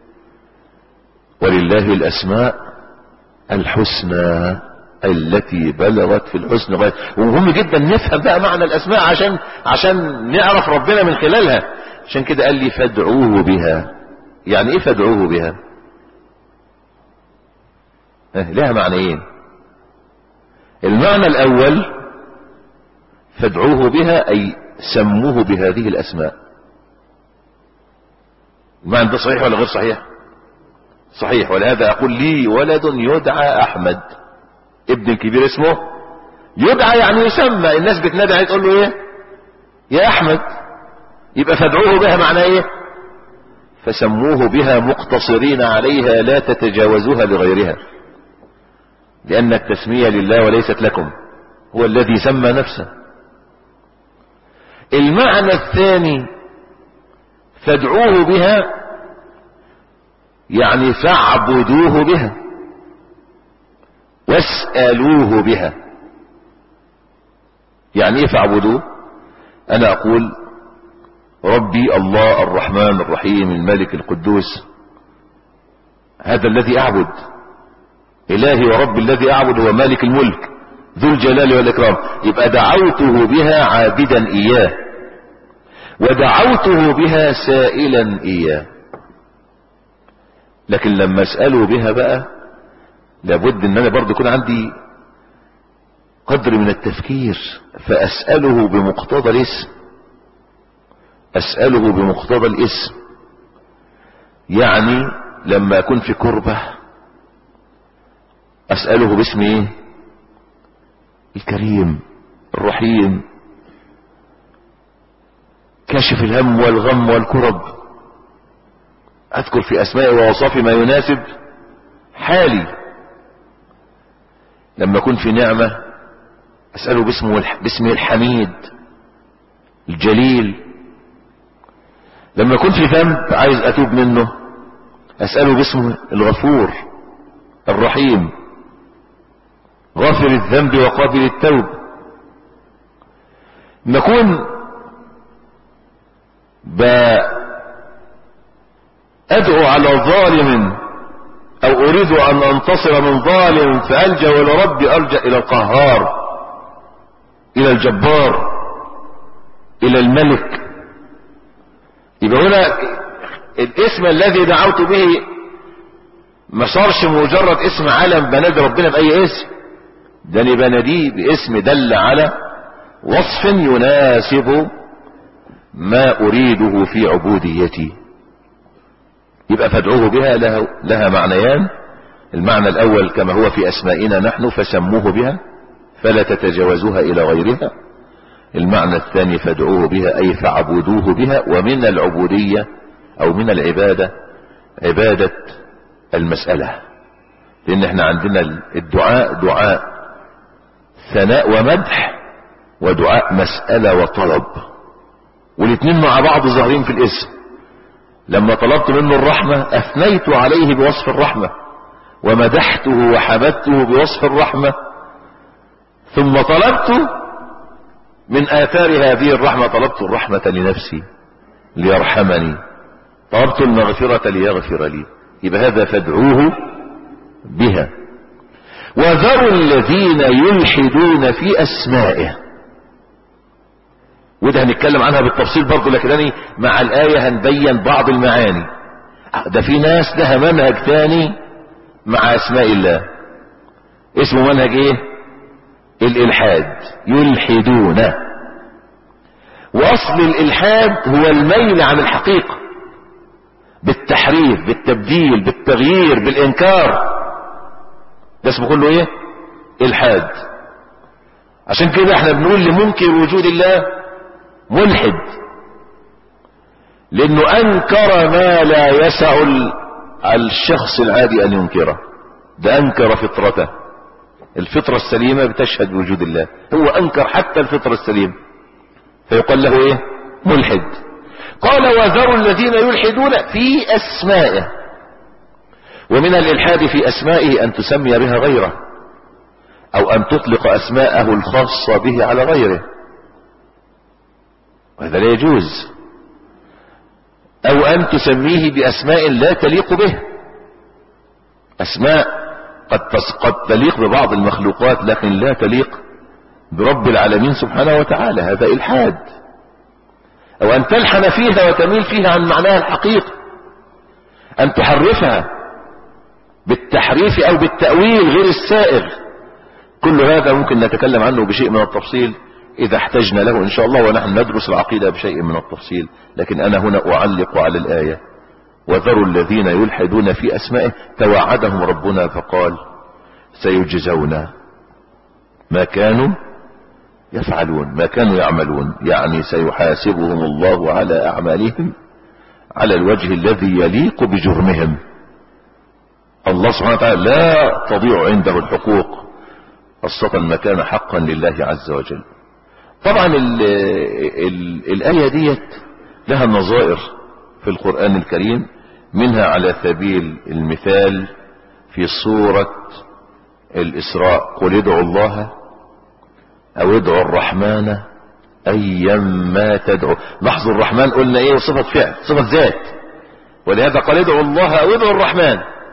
ولله الأسماء الحسنى التي بلغت في الحسن غاية ومهم جدا نفهم بقى معنى الأسماء عشان عشان نعرف ربنا من خلالها عشان كده قال لي فادعوه بها يعني ايه فادعوه بها اه لها معنيين المعنى الاول فادعوه بها اي سموه بهذه الاسماء المعنى ده صحيح ولا غير صحيح صحيح ولهذا اقول لي ولد يدعى احمد ابن الكبير اسمه يدعى يعني يسمى الناس بتنادي عليه تقول له ايه يا احمد يبقى فادعوه بها معنى ايه فسموه بها مقتصرين عليها لا تتجاوزوها لغيرها لان التسمية لله وليست لكم هو الذي سمى نفسه المعنى الثاني فادعوه بها يعني فاعبدوه بها واسألوه بها يعني ايه فاعبدوه انا اقول ربي الله الرحمن الرحيم الملك القدوس هذا الذي اعبد الهي ورب الذي اعبد هو مالك الملك ذو الجلال والاكرام يبقى دعوته بها عابدا اياه ودعوته بها سائلا اياه لكن لما اسأله بها بقى لابد ان انا برضو يكون عندي قدر من التفكير فاسأله بمقتضى الاسم اسأله بمقتضى الاسم يعني لما اكون في كربة اسأله باسم ايه الكريم الرحيم كاشف الهم والغم والكرب اذكر في اسمائي ووصافي ما يناسب حالي لما اكون في نعمة اسأله باسمه باسمه الحميد الجليل لما اكون في ذنب عايز اتوب منه اسأله باسمه الغفور الرحيم غافر الذنب وقابل التوب نكون بأدعو على ظالم او اريد ان انتصر من ظالم فالجا الى ربي ارجع الى القهار الى الجبار الى الملك يبقى هنا الاسم الذي دعوت به ما صارش مجرد اسم علم بنادي ربنا باي اسم ده انا بناديه باسم دل على وصف يناسب ما اريده في عبوديتي يبقى فادعوه بها لها, لها معنيان المعنى الاول كما هو في اسمائنا نحن فسموه بها فلا تتجاوزوها الى غيرها المعنى الثاني فادعوه بها اي فاعبدوه بها ومن العبودية او من العبادة عبادة المسألة لان احنا عندنا الدعاء دعاء ثناء ومدح ودعاء مسألة وطلب والاثنين مع بعض ظاهرين في الاسم لما طلبت منه الرحمة اثنيت عليه بوصف الرحمة ومدحته وحمدته بوصف الرحمة ثم طلبت من آثار هذه الرحمة طلبت الرحمة لنفسي ليرحمني طلبت المغفرة ليغفر لي يبقى هذا فادعوه بها وذروا الذين يلحدون في أسمائه وده هنتكلم عنها بالتفصيل برضه لكنني مع الآية هنبين بعض المعاني ده في ناس لها منهج ثاني مع أسماء الله اسمه منهج ايه الإلحاد يلحدون وأصل الإلحاد هو الميل عن الحقيقة بالتحريف بالتبديل بالتغيير بالإنكار ده اسمه كله ايه إلحاد عشان كده احنا بنقول لمنكر وجود الله ملحد لانه انكر ما لا يسع الشخص العادي ان ينكره ده انكر فطرته الفطرة السليمة بتشهد بوجود الله هو انكر حتى الفطرة السليمة فيقال له ايه ملحد قال وذروا الذين يلحدون في اسمائه ومن الالحاد في اسمائه ان تسمي بها غيره او ان تطلق اسماءه الخاصة به على غيره وهذا لا يجوز او ان تسميه باسماء لا تليق به اسماء قد قد تليق ببعض المخلوقات لكن لا تليق برب العالمين سبحانه وتعالى هذا الحاد او ان تلحن فيها وتميل فيها عن معناها الحقيقي ان تحرفها بالتحريف او بالتأويل غير السائغ كل هذا ممكن نتكلم عنه بشيء من التفصيل اذا احتجنا له ان شاء الله ونحن ندرس العقيدة بشيء من التفصيل لكن انا هنا اعلق على الاية وذروا الذين يلحدون في اسمائه توعدهم ربنا فقال سيجزون ما كانوا يفعلون ما كانوا يعملون يعني سيحاسبهم الله على اعمالهم على الوجه الذي يليق بجرمهم الله سبحانه وتعالى لا تضيع عنده الحقوق خاصة ما كان حقا لله عز وجل طبعا ال ال الآية ديت لها نظائر في القرآن الكريم منها على سبيل المثال في سورة الإسراء قل ادعوا الله أو ادعوا الرحمن أيما تدعو لاحظوا الرحمن قلنا إيه صفة فعل صفة ذات ولهذا قال ادعوا الله أو ادعوا الرحمن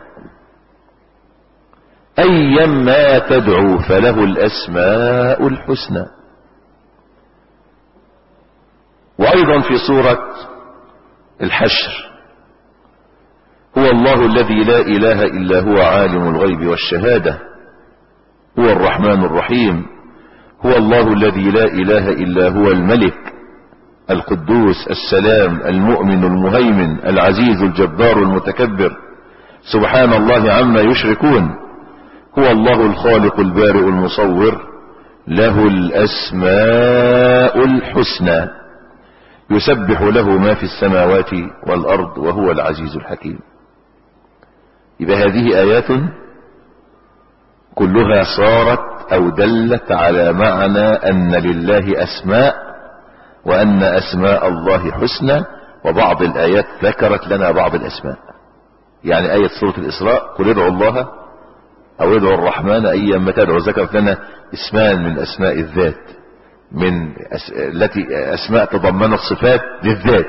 أيما تدعو فله الأسماء الحسنى وأيضا في سورة الحشر هو الله الذي لا إله إلا هو عالم الغيب والشهادة هو الرحمن الرحيم هو الله الذي لا إله إلا هو الملك القدوس السلام المؤمن المهيمن العزيز الجبار المتكبر سبحان الله عما يشركون هو الله الخالق البارئ المصور له الأسماء الحسنى يسبح له ما في السماوات والأرض وهو العزيز الحكيم يبقى هذه آيات كلها صارت أو دلت على معنى أن لله أسماء وأن أسماء الله حسنى وبعض الآيات ذكرت لنا بعض الأسماء يعني آية سورة الإسراء قل ادعوا الله أو ادعوا الرحمن أيما تدعو ذكرت لنا اسمان من أسماء الذات من أس... التي أسماء تضمنت صفات للذات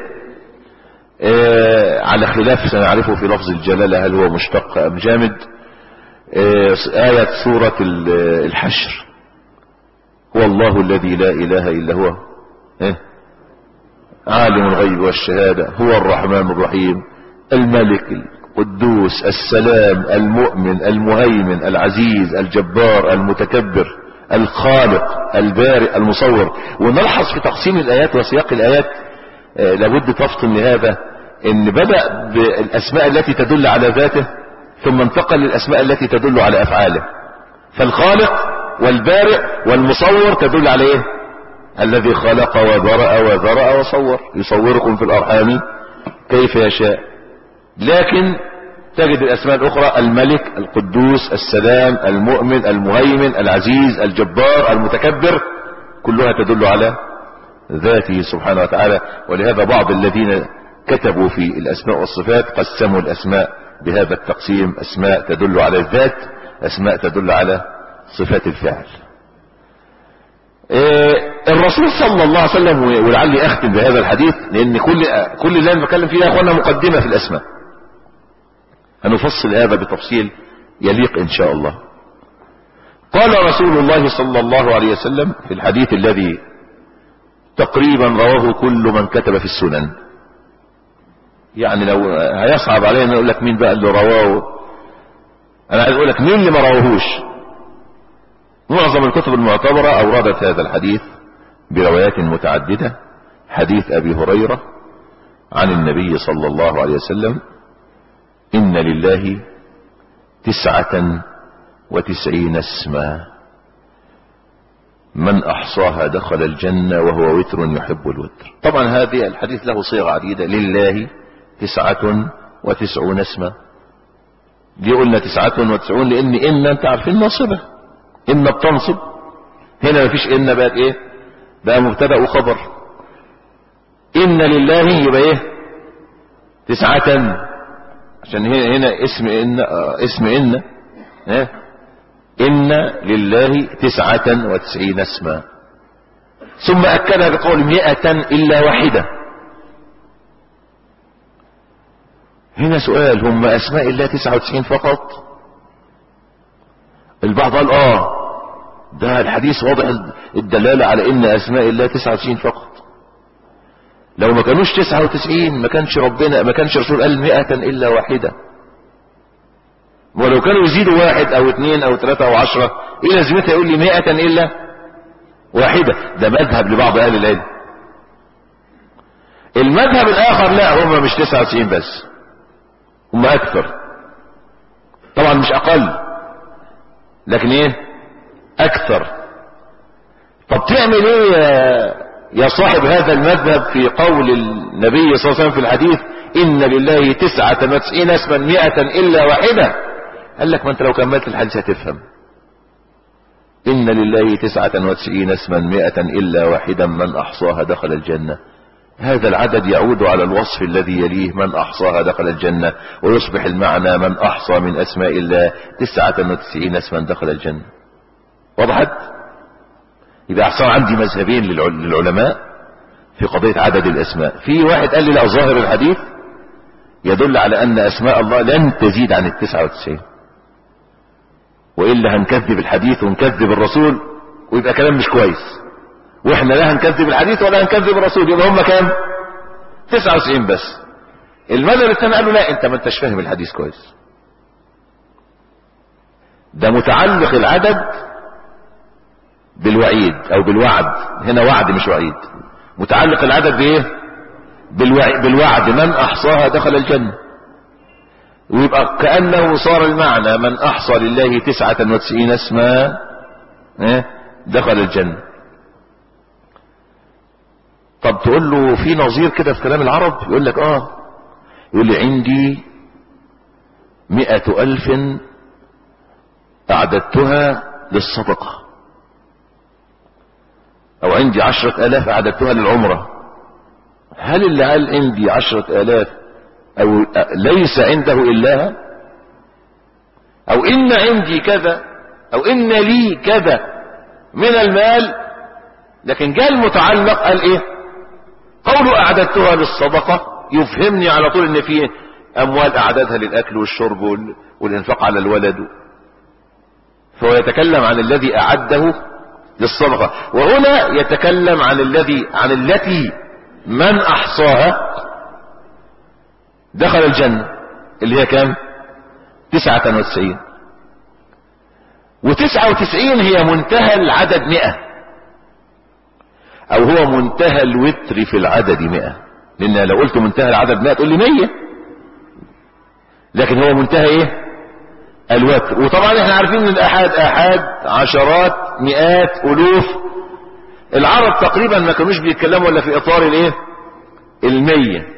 آه على خلاف سنعرفه في لفظ الجلالة هل هو مشتق أم جامد آه آية سورة الحشر هو الله الذي لا إله إلا هو آه عالم الغيب والشهادة هو الرحمن الرحيم الملك القدوس السلام المؤمن المهيمن العزيز الجبار المتكبر الخالق البارئ المصور ونلحظ في تقسيم الآيات وسياق الآيات آه لابد تفطن لهذا ان بدأ بالأسماء التي تدل على ذاته ثم انتقل للأسماء التي تدل على أفعاله فالخالق والبارئ والمصور تدل على ايه الذي خلق وبرأ وذرأ وصور يصوركم في الأرحام كيف يشاء لكن تجد الأسماء الأخرى الملك القدوس السلام المؤمن المهيمن العزيز الجبار المتكبر كلها تدل على ذاته سبحانه وتعالى ولهذا بعض الذين كتبوا في الأسماء والصفات قسموا الأسماء بهذا التقسيم أسماء تدل على الذات أسماء تدل على صفات الفعل الرسول صلى الله عليه وسلم ولعلي أختم بهذا الحديث لأن كل كل اللي أنا بتكلم فيه يا أخوانا مقدمة في الأسماء هنفصل هذا بتفصيل يليق ان شاء الله قال رسول الله صلى الله عليه وسلم في الحديث الذي تقريبا رواه كل من كتب في السنن يعني لو هيصعب علينا اقول لك مين بقى اللي رواه انا عايز اقول لك مين اللي ما رواهوش معظم الكتب المعتبرة اوردت هذا الحديث بروايات متعددة حديث ابي هريرة عن النبي صلى الله عليه وسلم إن لله تسعة وتسعين اسما من أحصاها دخل الجنة وهو وتر يحب الوتر طبعا هذه الحديث له صيغة عديدة لله تسعة وتسعون اسما دي قلنا تسعة وتسعون لأن إن أنت عارفين ناصبة إن بتنصب هنا مفيش إن بقت إيه بقى مبتدأ وخبر إن لله يبقى إيه تسعة عشان هنا هنا اسم ان اسم ان ها ان لله تسعة وتسعين اسما ثم اكدها بقول مئة الا واحدة هنا سؤال هم اسماء الله تسعة وتسعين فقط البعض قال اه ده الحديث واضح الدلالة على ان اسماء الله تسعة وتسعين فقط لو ما كانوش تسعة وتسعين ما كانش ربنا ما كانش رسول قال مئة الا واحدة ولو كانوا يزيدوا واحد او اثنين او ثلاثة او عشرة ايه لازمتها يقول لي مئة الا واحدة ده مذهب لبعض اهل العلم المذهب الاخر لا هم مش 99 بس هم اكثر طبعا مش اقل لكن ايه اكثر طب تعمل ايه يا, يا صاحب هذا المذهب في قول النبي صلى الله عليه وسلم في الحديث ان لله تسعة وتسعين اسما مئة الا واحدة قال لك ما انت لو كملت الحديث هتفهم ان لله تسعة وتسعين اسما مئة الا واحدا من احصاها دخل الجنة هذا العدد يعود على الوصف الذي يليه من احصاها دخل الجنة ويصبح المعنى من احصى من اسماء الله تسعة وتسعين اسما دخل الجنة وضحت يبقى احصى عندي مذهبين للعلماء في قضية عدد الاسماء في واحد قال لي لا ظاهر الحديث يدل على ان اسماء الله لن تزيد عن التسعة وتسعين وإلا هنكذب الحديث ونكذب الرسول ويبقى كلام مش كويس واحنا لا هنكذب الحديث ولا هنكذب الرسول يبقى هم كام 99 بس المذهب الثاني قالوا لا انت ما انتش فاهم الحديث كويس ده متعلق العدد بالوعيد او بالوعد هنا وعد مش وعيد متعلق العدد بايه بالوعد, بالوعد من احصاها دخل الجنه ويبقى كأنه صار المعنى من أحصى لله تسعة وتسعين اسما دخل الجنة طب تقول له في نظير كده في كلام العرب يقول لك اه يقول لي عندي مئة ألف أعددتها للصدقة أو عندي عشرة آلاف أعددتها للعمرة هل اللي قال عندي عشرة آلاف او ليس عنده الا او ان عندي كذا او ان لي كذا من المال لكن جاء المتعلق قال ايه قول اعددتها للصدقة يفهمني على طول ان فيه اموال اعددها للاكل والشرب والانفاق على الولد فهو يتكلم عن الذي اعده للصدقة وهنا يتكلم عن الذي عن التي من احصاها دخل الجنة اللي هي كام تسعة وتسعين وتسعة وتسعين هي منتهى العدد مئة او هو منتهى الوتر في العدد مئة لان لو قلت منتهى العدد مئة تقول لي مية لكن هو منتهى ايه الوتر وطبعا احنا عارفين ان الاحاد احاد عشرات مئات الوف العرب تقريبا ما كانوش بيتكلموا الا في اطار الايه المية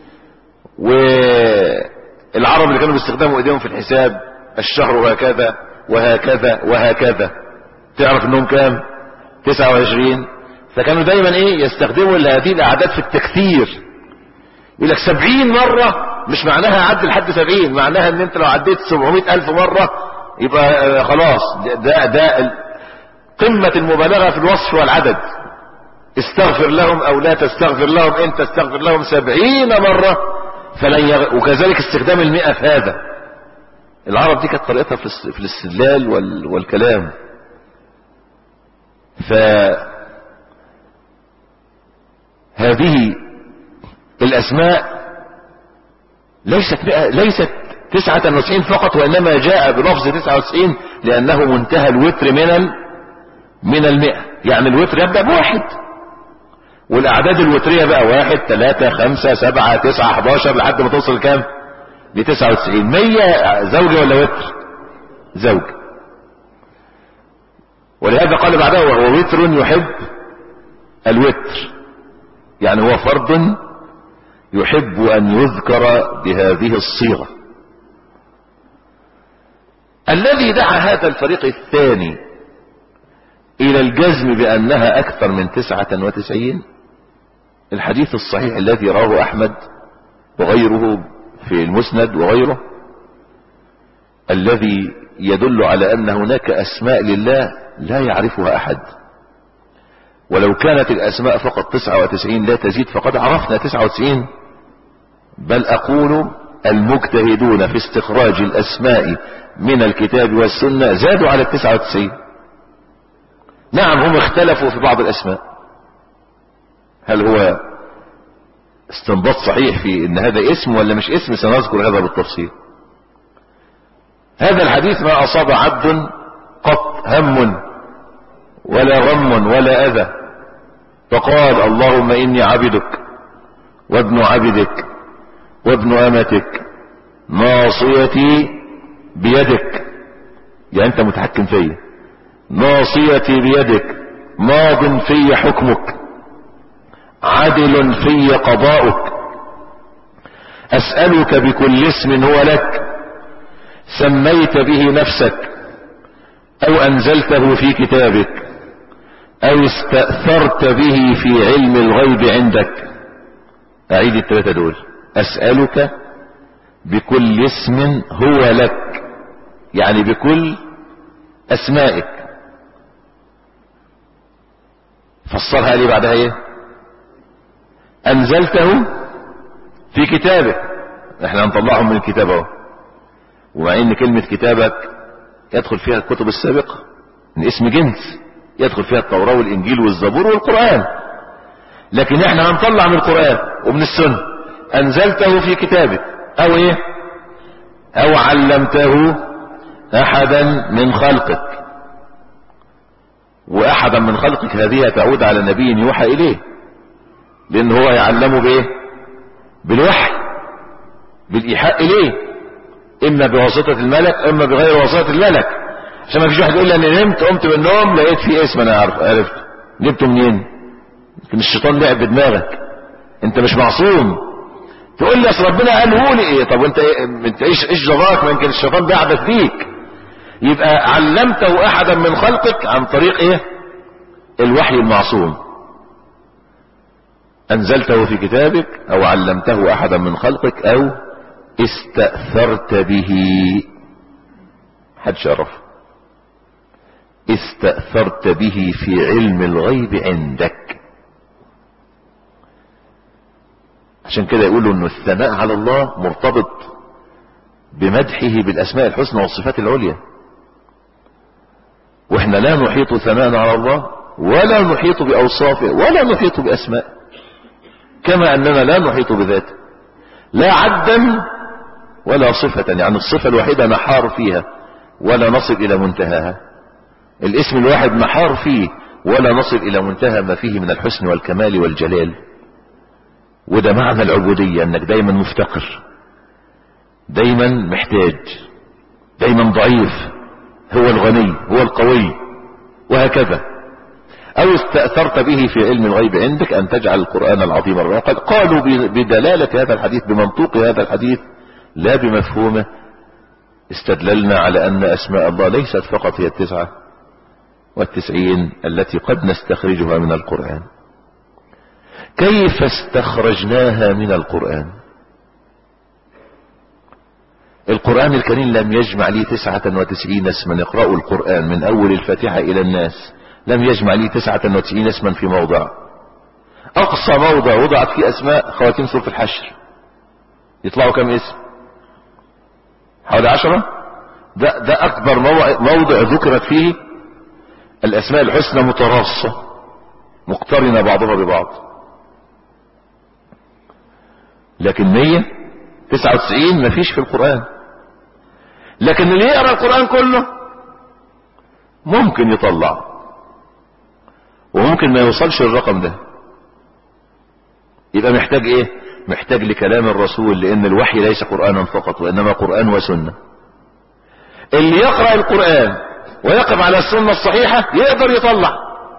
والعرب اللي كانوا بيستخدموا ايديهم في الحساب الشهر وهكذا وهكذا وهكذا تعرف انهم كام 29 فكانوا دايما ايه يستخدموا هذه الاعداد في التكثير يقول لك 70 مرة مش معناها عد لحد 70 معناها ان انت لو عديت 700 الف مرة يبقى خلاص ده ده قمة المبالغة في الوصف والعدد استغفر لهم او لا تستغفر لهم انت استغفر لهم سبعين مرة فلن يغ... وكذلك استخدام المئة في هذا العرب دي كانت طريقتها في الاستدلال وال... والكلام ف هذه الاسماء ليست مئة... ليست تسعة وتسعين فقط وانما جاء بلفظ تسعة وتسعين لانه منتهى الوتر من ال... من المئة يعني الوتر يبدأ بواحد والاعداد الوترية بقى واحد ثلاثة خمسة سبعة تسعة احداشر لحد ما توصل كام لتسعة وتسعين مية زوجة ولا وتر زوج ولهذا قال بعدها وهو وتر يحب الوتر يعني هو فرد يحب ان يذكر بهذه الصيغة الذي دعا هذا الفريق الثاني الى الجزم بانها اكثر من تسعة وتسعين الحديث الصحيح الذي رواه احمد وغيره في المسند وغيره الذي يدل على ان هناك اسماء لله لا يعرفها احد ولو كانت الاسماء فقط تسعة وتسعين لا تزيد فقد عرفنا تسعة وتسعين بل اقول المجتهدون في استخراج الاسماء من الكتاب والسنة زادوا على التسعة وتسعين نعم هم اختلفوا في بعض الاسماء هل هو استنباط صحيح في ان هذا اسم ولا مش اسم سنذكر هذا بالتفصيل هذا الحديث ما أصاب عبد قط هم ولا غم ولا أذى فقال اللهم إني عبدك وابن عبدك وابن أمتك ناصيتي بيدك يعني أنت متحكم فيا ناصيتي بيدك ماض في حكمك عدل في قضاؤك أسألك بكل اسم هو لك سميت به نفسك أو أنزلته في كتابك أو استأثرت به في علم الغيب عندك أعيد الثلاثة دول أسألك بكل اسم هو لك يعني بكل أسمائك فسرها لي بعدها ايه أنزلته في كتابك احنا هنطلعهم من الكتاب اهو ومع ان كلمة كتابك يدخل فيها الكتب السابقة من اسم جنس يدخل فيها التوراة والانجيل والزبور والقرآن لكن احنا هنطلع من القرآن ومن السنة انزلته في كتابك او ايه او علمته احدا من خلقك واحدا من خلقك هذه تعود على نبي يوحى اليه لان هو يعلمه بايه بالوحي بالايحاء اليه اما بواسطة الملك اما بغير واسطة الملك عشان ما فيش واحد يقول لي انا نمت قمت من النوم لقيت في اسم انا عارف عرفت جبته منين يمكن الشيطان لعب بدماغك انت مش معصوم تقول لي اصل ربنا قاله لي ايه طب وانت ايه انت ايش ايش جراك ما يمكن الشيطان بيعبث فيك يبقى علمته احدا من خلقك عن طريق ايه الوحي المعصوم انزلته في كتابك او علمته احدا من خلقك او استأثرت به حد شرف استأثرت به في علم الغيب عندك عشان كده يقولوا ان الثناء على الله مرتبط بمدحه بالاسماء الحسنى والصفات العليا واحنا لا نحيط ثناء على الله ولا نحيط باوصافه ولا نحيط باسماء كما اننا لا نحيط بذاته لا عدا ولا صفة يعني الصفة الوحيدة نحار فيها ولا نصل الى منتهاها الاسم الواحد نحار فيه ولا نصل الى منتهى ما فيه من الحسن والكمال والجلال وده معنى العبودية انك دايما مفتقر دايما محتاج دايما ضعيف هو الغني هو القوي وهكذا او استأثرت به في علم الغيب عندك ان تجعل القرآن العظيم الرقم قالوا بدلالة هذا الحديث بمنطوق هذا الحديث لا بمفهومه استدللنا على ان اسماء الله ليست فقط هي التسعة والتسعين التي قد نستخرجها من القرآن كيف استخرجناها من القرآن القرآن الكريم لم يجمع لي تسعة وتسعين اسما اقرأوا القرآن من اول الفاتحة الى الناس لم يجمع لي تسعة وتسعين اسما في موضع اقصى موضع وضعت فيه اسماء خواتيم سورة الحشر يطلعوا كم اسم حوالي عشرة ده, ده اكبر موضع ذكرت فيه الاسماء الحسنى متراصة مقترنة بعضها ببعض لكن مية تسعة وتسعين مفيش في القرآن لكن اللي يقرأ القرآن كله ممكن يطلع وممكن ما يوصلش الرقم ده يبقى محتاج ايه محتاج لكلام الرسول لان الوحي ليس قرآنا فقط وانما قرآن وسنة اللي يقرأ القرآن ويقف على السنة الصحيحة يقدر يطلع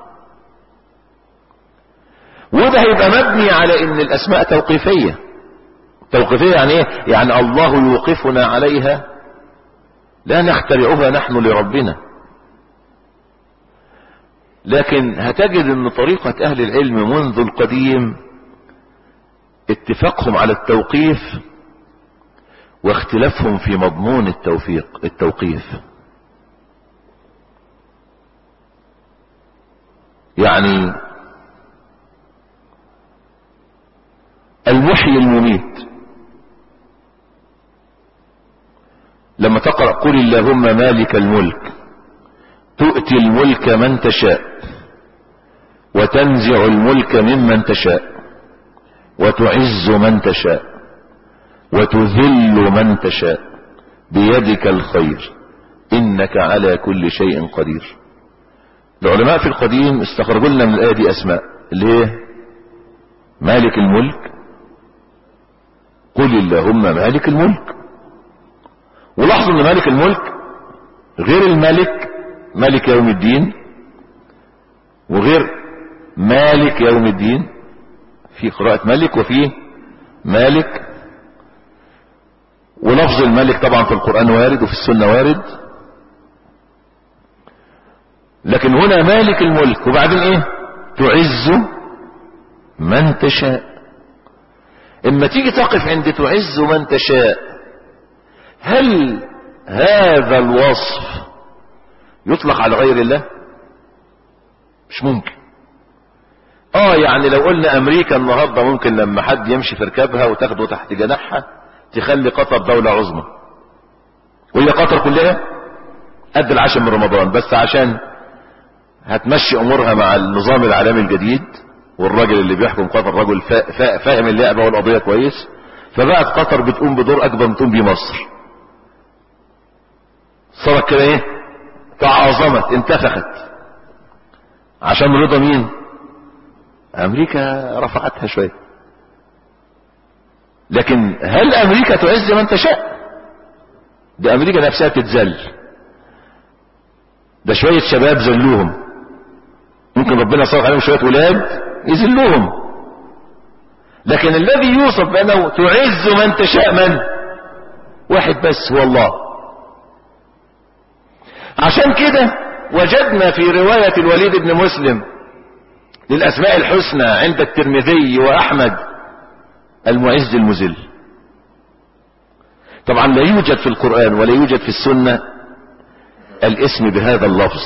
وده هيبقى مبني على ان الاسماء توقيفية توقيفية يعني ايه يعني الله يوقفنا عليها لا نخترعها نحن لربنا لكن هتجد ان طريقة اهل العلم منذ القديم اتفاقهم على التوقيف واختلافهم في مضمون التوفيق التوقيف يعني المحيي المميت لما تقرأ قل اللهم مالك الملك تؤتي الملك من تشاء وتنزع الملك ممن تشاء وتعز من تشاء وتذل من تشاء بيدك الخير انك على كل شيء قدير العلماء في القديم استخرجوا لنا من الايه دي اسماء اللي هي مالك الملك قل اللهم مالك الملك ولاحظوا ان مالك الملك غير الملك ملك يوم الدين وغير مالك يوم الدين في قراءة ملك وفي مالك ولفظ الملك طبعا في القرآن وارد وفي السنة وارد لكن هنا مالك الملك وبعدين ايه تعز من تشاء اما تيجي تقف عند تعز من تشاء هل هذا الوصف يطلق على غير الله مش ممكن اه يعني لو قلنا امريكا النهارده ممكن لما حد يمشي في ركابها وتاخده تحت جناحها تخلي قطر دولة عظمى وهي قطر كلها قد العشر من رمضان بس عشان هتمشي امورها مع النظام العالمي الجديد والراجل اللي بيحكم قطر رجل فا فا فاهم اللعبة والقضية كويس فبقت قطر بتقوم بدور اكبر من تقوم بيه مصر صارت كده ايه تعاظمت انتفخت عشان رضا مين امريكا رفعتها شويه لكن هل امريكا تعز من تشاء ده امريكا نفسها تتذل ده شوية شباب ذلوهم ممكن ربنا صرف عليهم شوية ولاد يذلوهم لكن الذي يوصف بأنه تعز من تشاء من واحد بس هو الله عشان كده وجدنا في رواية الوليد بن مسلم للأسماء الحسنى عند الترمذي وأحمد المعز المذل طبعا لا يوجد في القرآن ولا يوجد في السنة الاسم بهذا اللفظ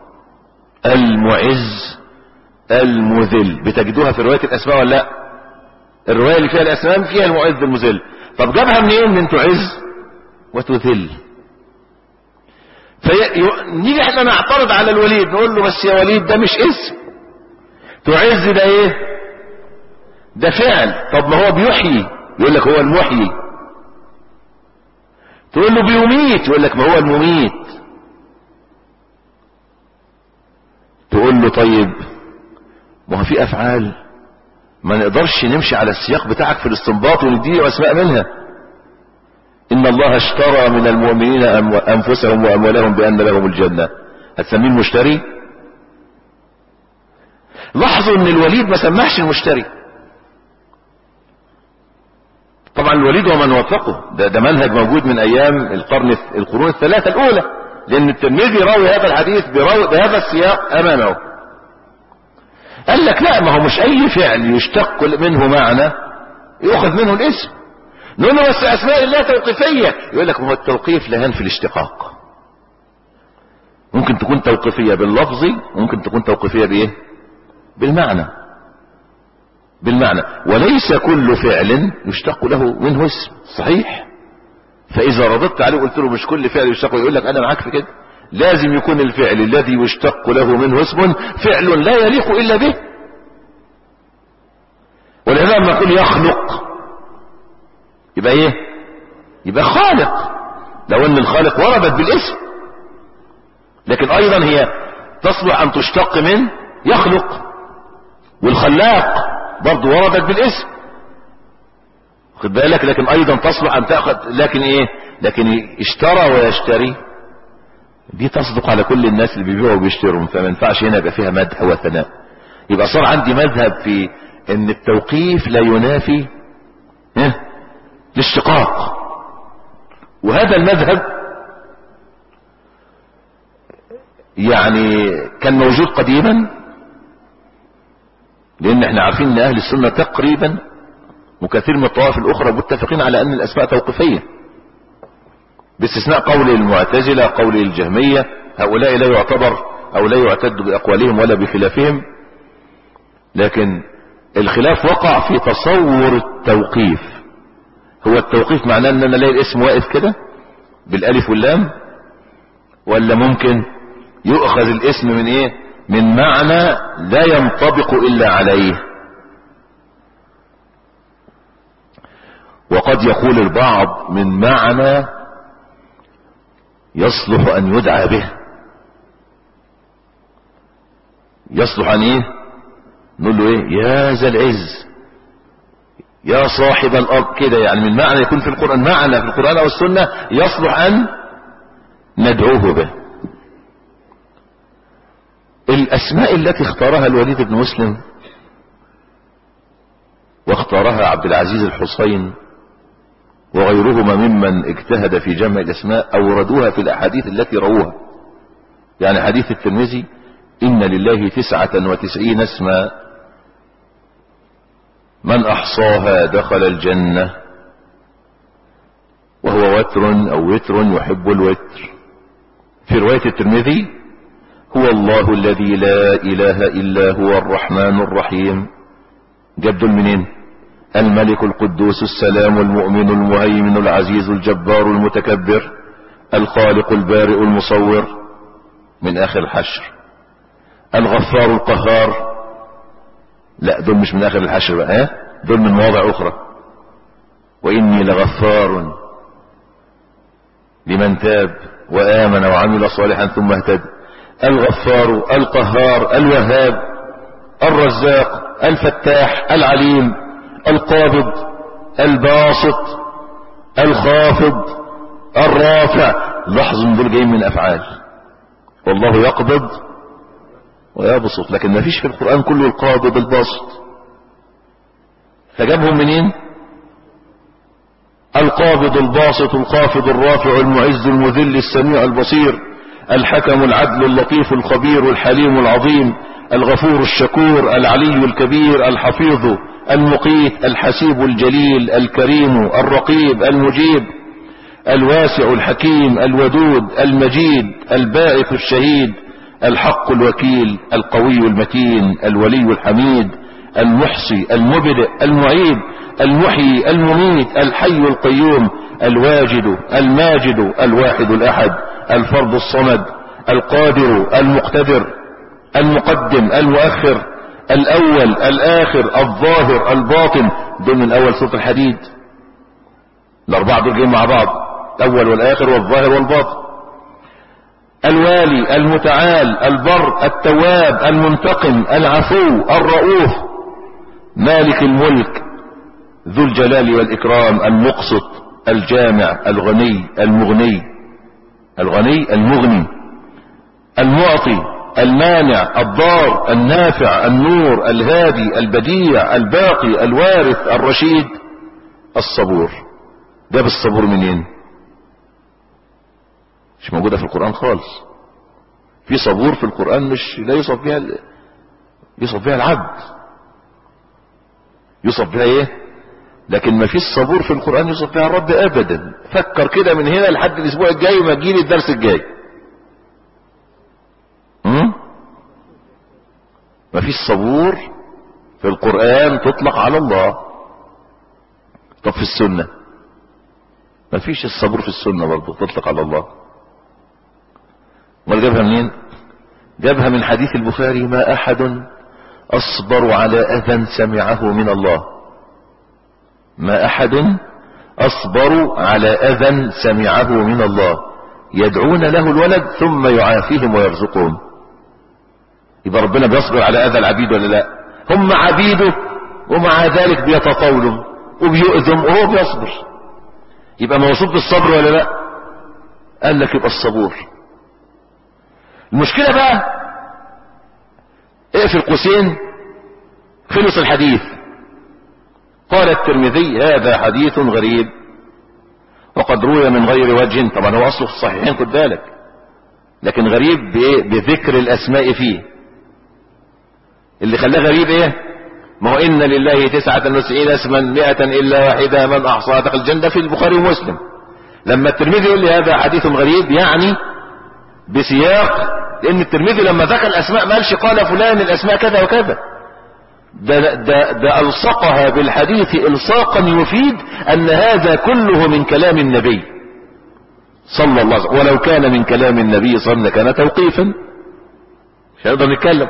المعز المذل بتجدوها في رواية الأسماء ولا لا الرواية اللي فيها الأسماء فيها المعز المذل طب جابها منين من تعز وتذل فنيجي احنا نعترض على الوليد نقول له بس يا وليد ده مش اسم تعز ده ايه ده فعل طب ما هو بيحيي يقول لك هو المحيي تقول له بيميت يقول لك ما هو المميت تقول له طيب ما هو في افعال ما نقدرش نمشي على السياق بتاعك في الاستنباط ونديله اسماء منها ان الله اشترى من المؤمنين انفسهم واموالهم بان لهم الجنة هتسميه المشتري لاحظوا ان الوليد ما سمحش المشتري طبعا الوليد ومن وفقه ده, ده منهج موجود من ايام القرن القرون الثلاثة الاولى لان الترمذي راوي هذا الحديث براوي بهذا السياق امامه قال لك لا ما هو مش اي فعل يشتق منه معنى يؤخذ منه الاسم نقول له بس اسماء الله توقيفية يقول لك ما هو التوقيف لا ينفي الاشتقاق ممكن تكون توقيفية باللفظ ممكن تكون توقيفية بايه بالمعنى بالمعنى وليس كل فعل يشتق له منه اسم صحيح فاذا رددت عليه وقلت له مش كل فعل يشتق يقول لك انا معاك في كده لازم يكون الفعل الذي يشتق له منه اسم فعل لا يليق الا به ولهذا لما نقول يخلق يبقى ايه يبقى خالق لو ان الخالق وردت بالاسم لكن ايضا هي تصلح ان تشتق من يخلق والخلاق برضه وردت بالاسم خد بالك لكن ايضا تصلح ان تاخذ لكن ايه لكن اشترى ويشتري دي تصدق على كل الناس اللي بيبيعوا وبيشتروا فما ينفعش هنا يبقى فيها مدح وثناء يبقى صار عندي مذهب في ان التوقيف لا ينافي اه الاشتقاق وهذا المذهب يعني كان موجود قديما لان احنا عارفين ان اهل السنة تقريبا وكثير من الطوائف الاخرى متفقين على ان الاسماء توقيفية باستثناء قول المعتزلة قول الجهمية هؤلاء لا يعتبر او لا يعتد باقوالهم ولا بخلافهم لكن الخلاف وقع في تصور التوقيف هو التوقيف معناه ان انا الاقي الاسم واقف كده بالالف واللام ولا ممكن يؤخذ الاسم من ايه من معنى لا ينطبق الا عليه وقد يقول البعض من معنى يصلح ان يدعى به يصلح ان ايه نقول له ايه يا ذا العز يا صاحب الارض كده يعني من معنى يكون في القرآن معنى في القرآن او السنة يصلح ان ندعوه به الاسماء التي اختارها الوليد بن مسلم واختارها عبد العزيز الحسين وغيرهما ممن اجتهد في جمع الاسماء اوردوها في الاحاديث التي رووها يعني حديث الترمذي ان لله تسعة وتسعين اسما من احصاها دخل الجنة وهو وتر او وتر يحب الوتر في رواية الترمذي هو الله الذي لا اله الا هو الرحمن الرحيم جاب دول منين الملك القدوس السلام المؤمن المهيمن العزيز الجبار المتكبر الخالق البارئ المصور من اخر الحشر الغفار القهار لا دول مش من اخر الحشر بقى ها دول من مواضع اخرى واني لغفار لمن تاب وامن وعمل صالحا ثم اهتدى الغفار القهار الوهاب الرزاق الفتاح العليم القابض الباسط الخافض الرافع لاحظوا ان دول جايين من افعال والله يقبض ويبسط لكن ما فيش في القرآن كله القابض الباسط فجابهم منين القابض الباسط الخافض الرافع المعز المذل السميع البصير الحكم العدل اللطيف الخبير الحليم العظيم الغفور الشكور العلي الكبير الحفيظ المقيت الحسيب الجليل الكريم الرقيب المجيب الواسع الحكيم الودود المجيد الباعث الشهيد الحق الوكيل القوي المتين الولي الحميد المحصي المبدئ المعيد المحيي المميت الحي القيوم الواجد الماجد الواحد الأحد الفرد الصمد القادر المقتدر المقدم المؤخر الأول الآخر الظاهر الباطن دول من أول سورة الحديد الأربعة دول جايين مع بعض الأول والآخر والظاهر والباطن الوالي المتعال البر التواب المنتقم العفو الرؤوف مالك الملك ذو الجلال والإكرام المقسط الجامع الغني المغني الغني المغني المعطي المانع الضار النافع النور الهادي البديع الباقي الوارث الرشيد الصبور جاب الصبور منين مش موجودة في القرآن خالص في صبور في القرآن مش لا يوصف بها يوصف بها العبد يوصف بها ايه لكن ما فيش صبور في القرآن يوصف بها الرب ابدا فكر كده من هنا لحد الاسبوع الجاي وما تجيلي الدرس الجاي ما فيش صبور في القرآن تطلق على الله طب في السنة ما فيش الصبور في السنة برضه تطلق على الله امال جابها منين جابها من حديث البخاري ما احد اصبر على اذى سمعه من الله ما احد اصبر على اذى سمعه من الله يدعون له الولد ثم يعافيهم ويرزقهم يبقى ربنا بيصبر على اذى العبيد ولا لا هم عبيده ومع ذلك بيتطاولوا وبيؤذم وهو بيصبر يبقى موصوف بالصبر ولا لا قال لك يبقى الصبور المشكلة بقى اقفل قوسين خلص الحديث قال الترمذي هذا حديث غريب وقد روي من غير وجه طبعا هو اصله في الصحيحين خد بالك لكن غريب بذكر الاسماء فيه اللي خلاه غريب ايه ما هو ان لله تسعة وتسعين اسما مئة الا واحدة من احصاها دخل الجنة في البخاري ومسلم لما الترمذي يقول لي هذا حديث غريب يعني بسياق لان الترمذي لما ذكر الاسماء ما قالش قال فلان الاسماء كذا وكذا ده, ده, ده الصقها بالحديث الصاقا يفيد ان هذا كله من كلام النبي صلى الله عليه وسلم ولو كان من كلام النبي صلى الله عليه وسلم كان توقيفا مش هنقدر نتكلم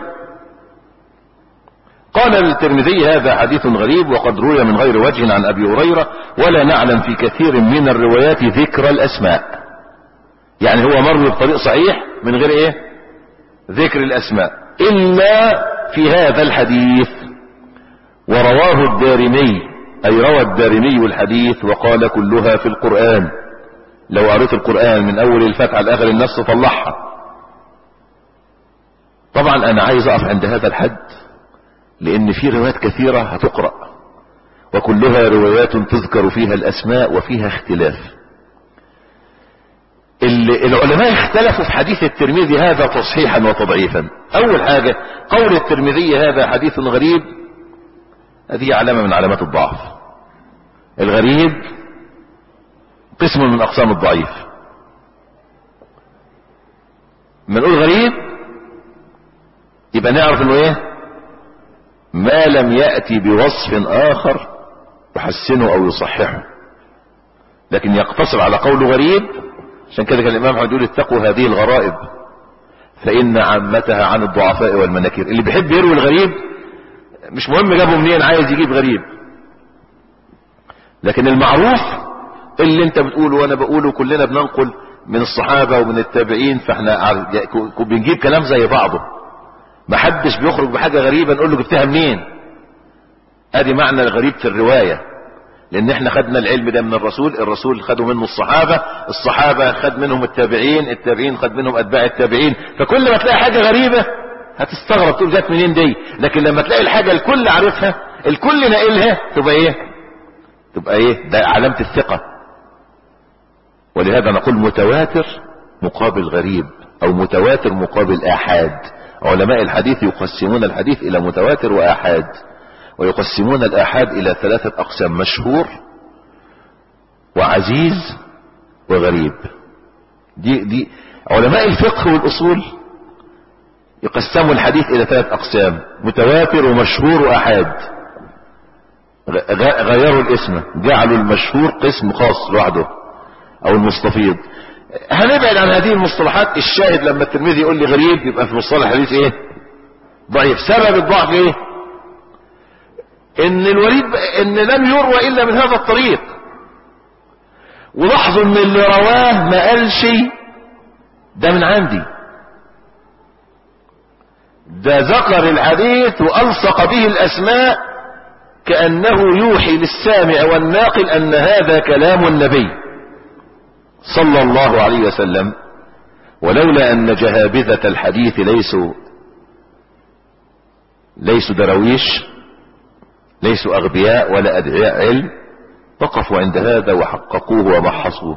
قال الترمذي هذا حديث غريب وقد روي من غير وجه عن ابي هريره ولا نعلم في كثير من الروايات ذكر الاسماء يعني هو مروي بطريق صحيح من غير ايه ذكر الاسماء الا في هذا الحديث ورواه الدارمي اي روى الدارمي الحديث وقال كلها في القرآن لو قريت القرآن من اول الفتحة لاخر النص طلعها طبعا انا عايز اقف عند هذا الحد لان في روايات كثيرة هتقرأ وكلها روايات تذكر فيها الاسماء وفيها اختلاف العلماء اختلفوا في حديث الترمذي هذا تصحيحا وتضعيفا اول حاجة قول الترمذي هذا حديث غريب هذه علامة من علامات الضعف الغريب قسم من اقسام الضعيف ما نقول غريب يبقى نعرف انه ايه ما لم يأتي بوصف اخر يحسنه او يصححه لكن يقتصر على قول غريب عشان كده كان الامام احمد يقول اتقوا هذه الغرائب فان عامتها عن الضعفاء والمناكير اللي بيحب يروي الغريب مش مهم جابه منين عايز يجيب غريب لكن المعروف اللي انت بتقوله وانا بقوله كلنا بننقل من الصحابة ومن التابعين فاحنا بنجيب كلام زي بعضه محدش بيخرج بحاجة غريبة نقول له جبتها منين ادي معنى الغريب في الرواية لان احنا خدنا العلم ده من الرسول الرسول خدوا منه الصحابة الصحابة خد منهم التابعين التابعين خد منهم اتباع التابعين فكل ما تلاقي حاجة غريبة هتستغرب تقول جت منين دي لكن لما تلاقي الحاجة الكل عارفها الكل ناقلها تبقى ايه تبقى ايه ده علامة الثقة ولهذا نقول متواتر مقابل غريب او متواتر مقابل احاد علماء الحديث يقسمون الحديث الى متواتر واحاد ويقسمون الاحاد الى ثلاثة اقسام مشهور وعزيز وغريب دي دي علماء الفقه والاصول يقسموا الحديث الى ثلاث اقسام متواتر ومشهور واحاد غيروا الاسم جعلوا المشهور قسم خاص لوحده او المستفيض هنبعد عن هذه المصطلحات الشاهد لما الترمذي يقول لي غريب يبقى في مصطلح الحديث ايه ضعيف سبب الضعف ايه ان الوليد ان لم يروى الا من هذا الطريق ولاحظوا ان اللي رواه ما قالش ده من عندي ده ذكر الحديث والصق به الاسماء كانه يوحي للسامع والناقل ان هذا كلام النبي صلى الله عليه وسلم ولولا ان جهابذة الحديث ليسوا ليسوا درويش ليسوا اغبياء ولا ادعياء علم وقفوا عند هذا وحققوه ومحصوه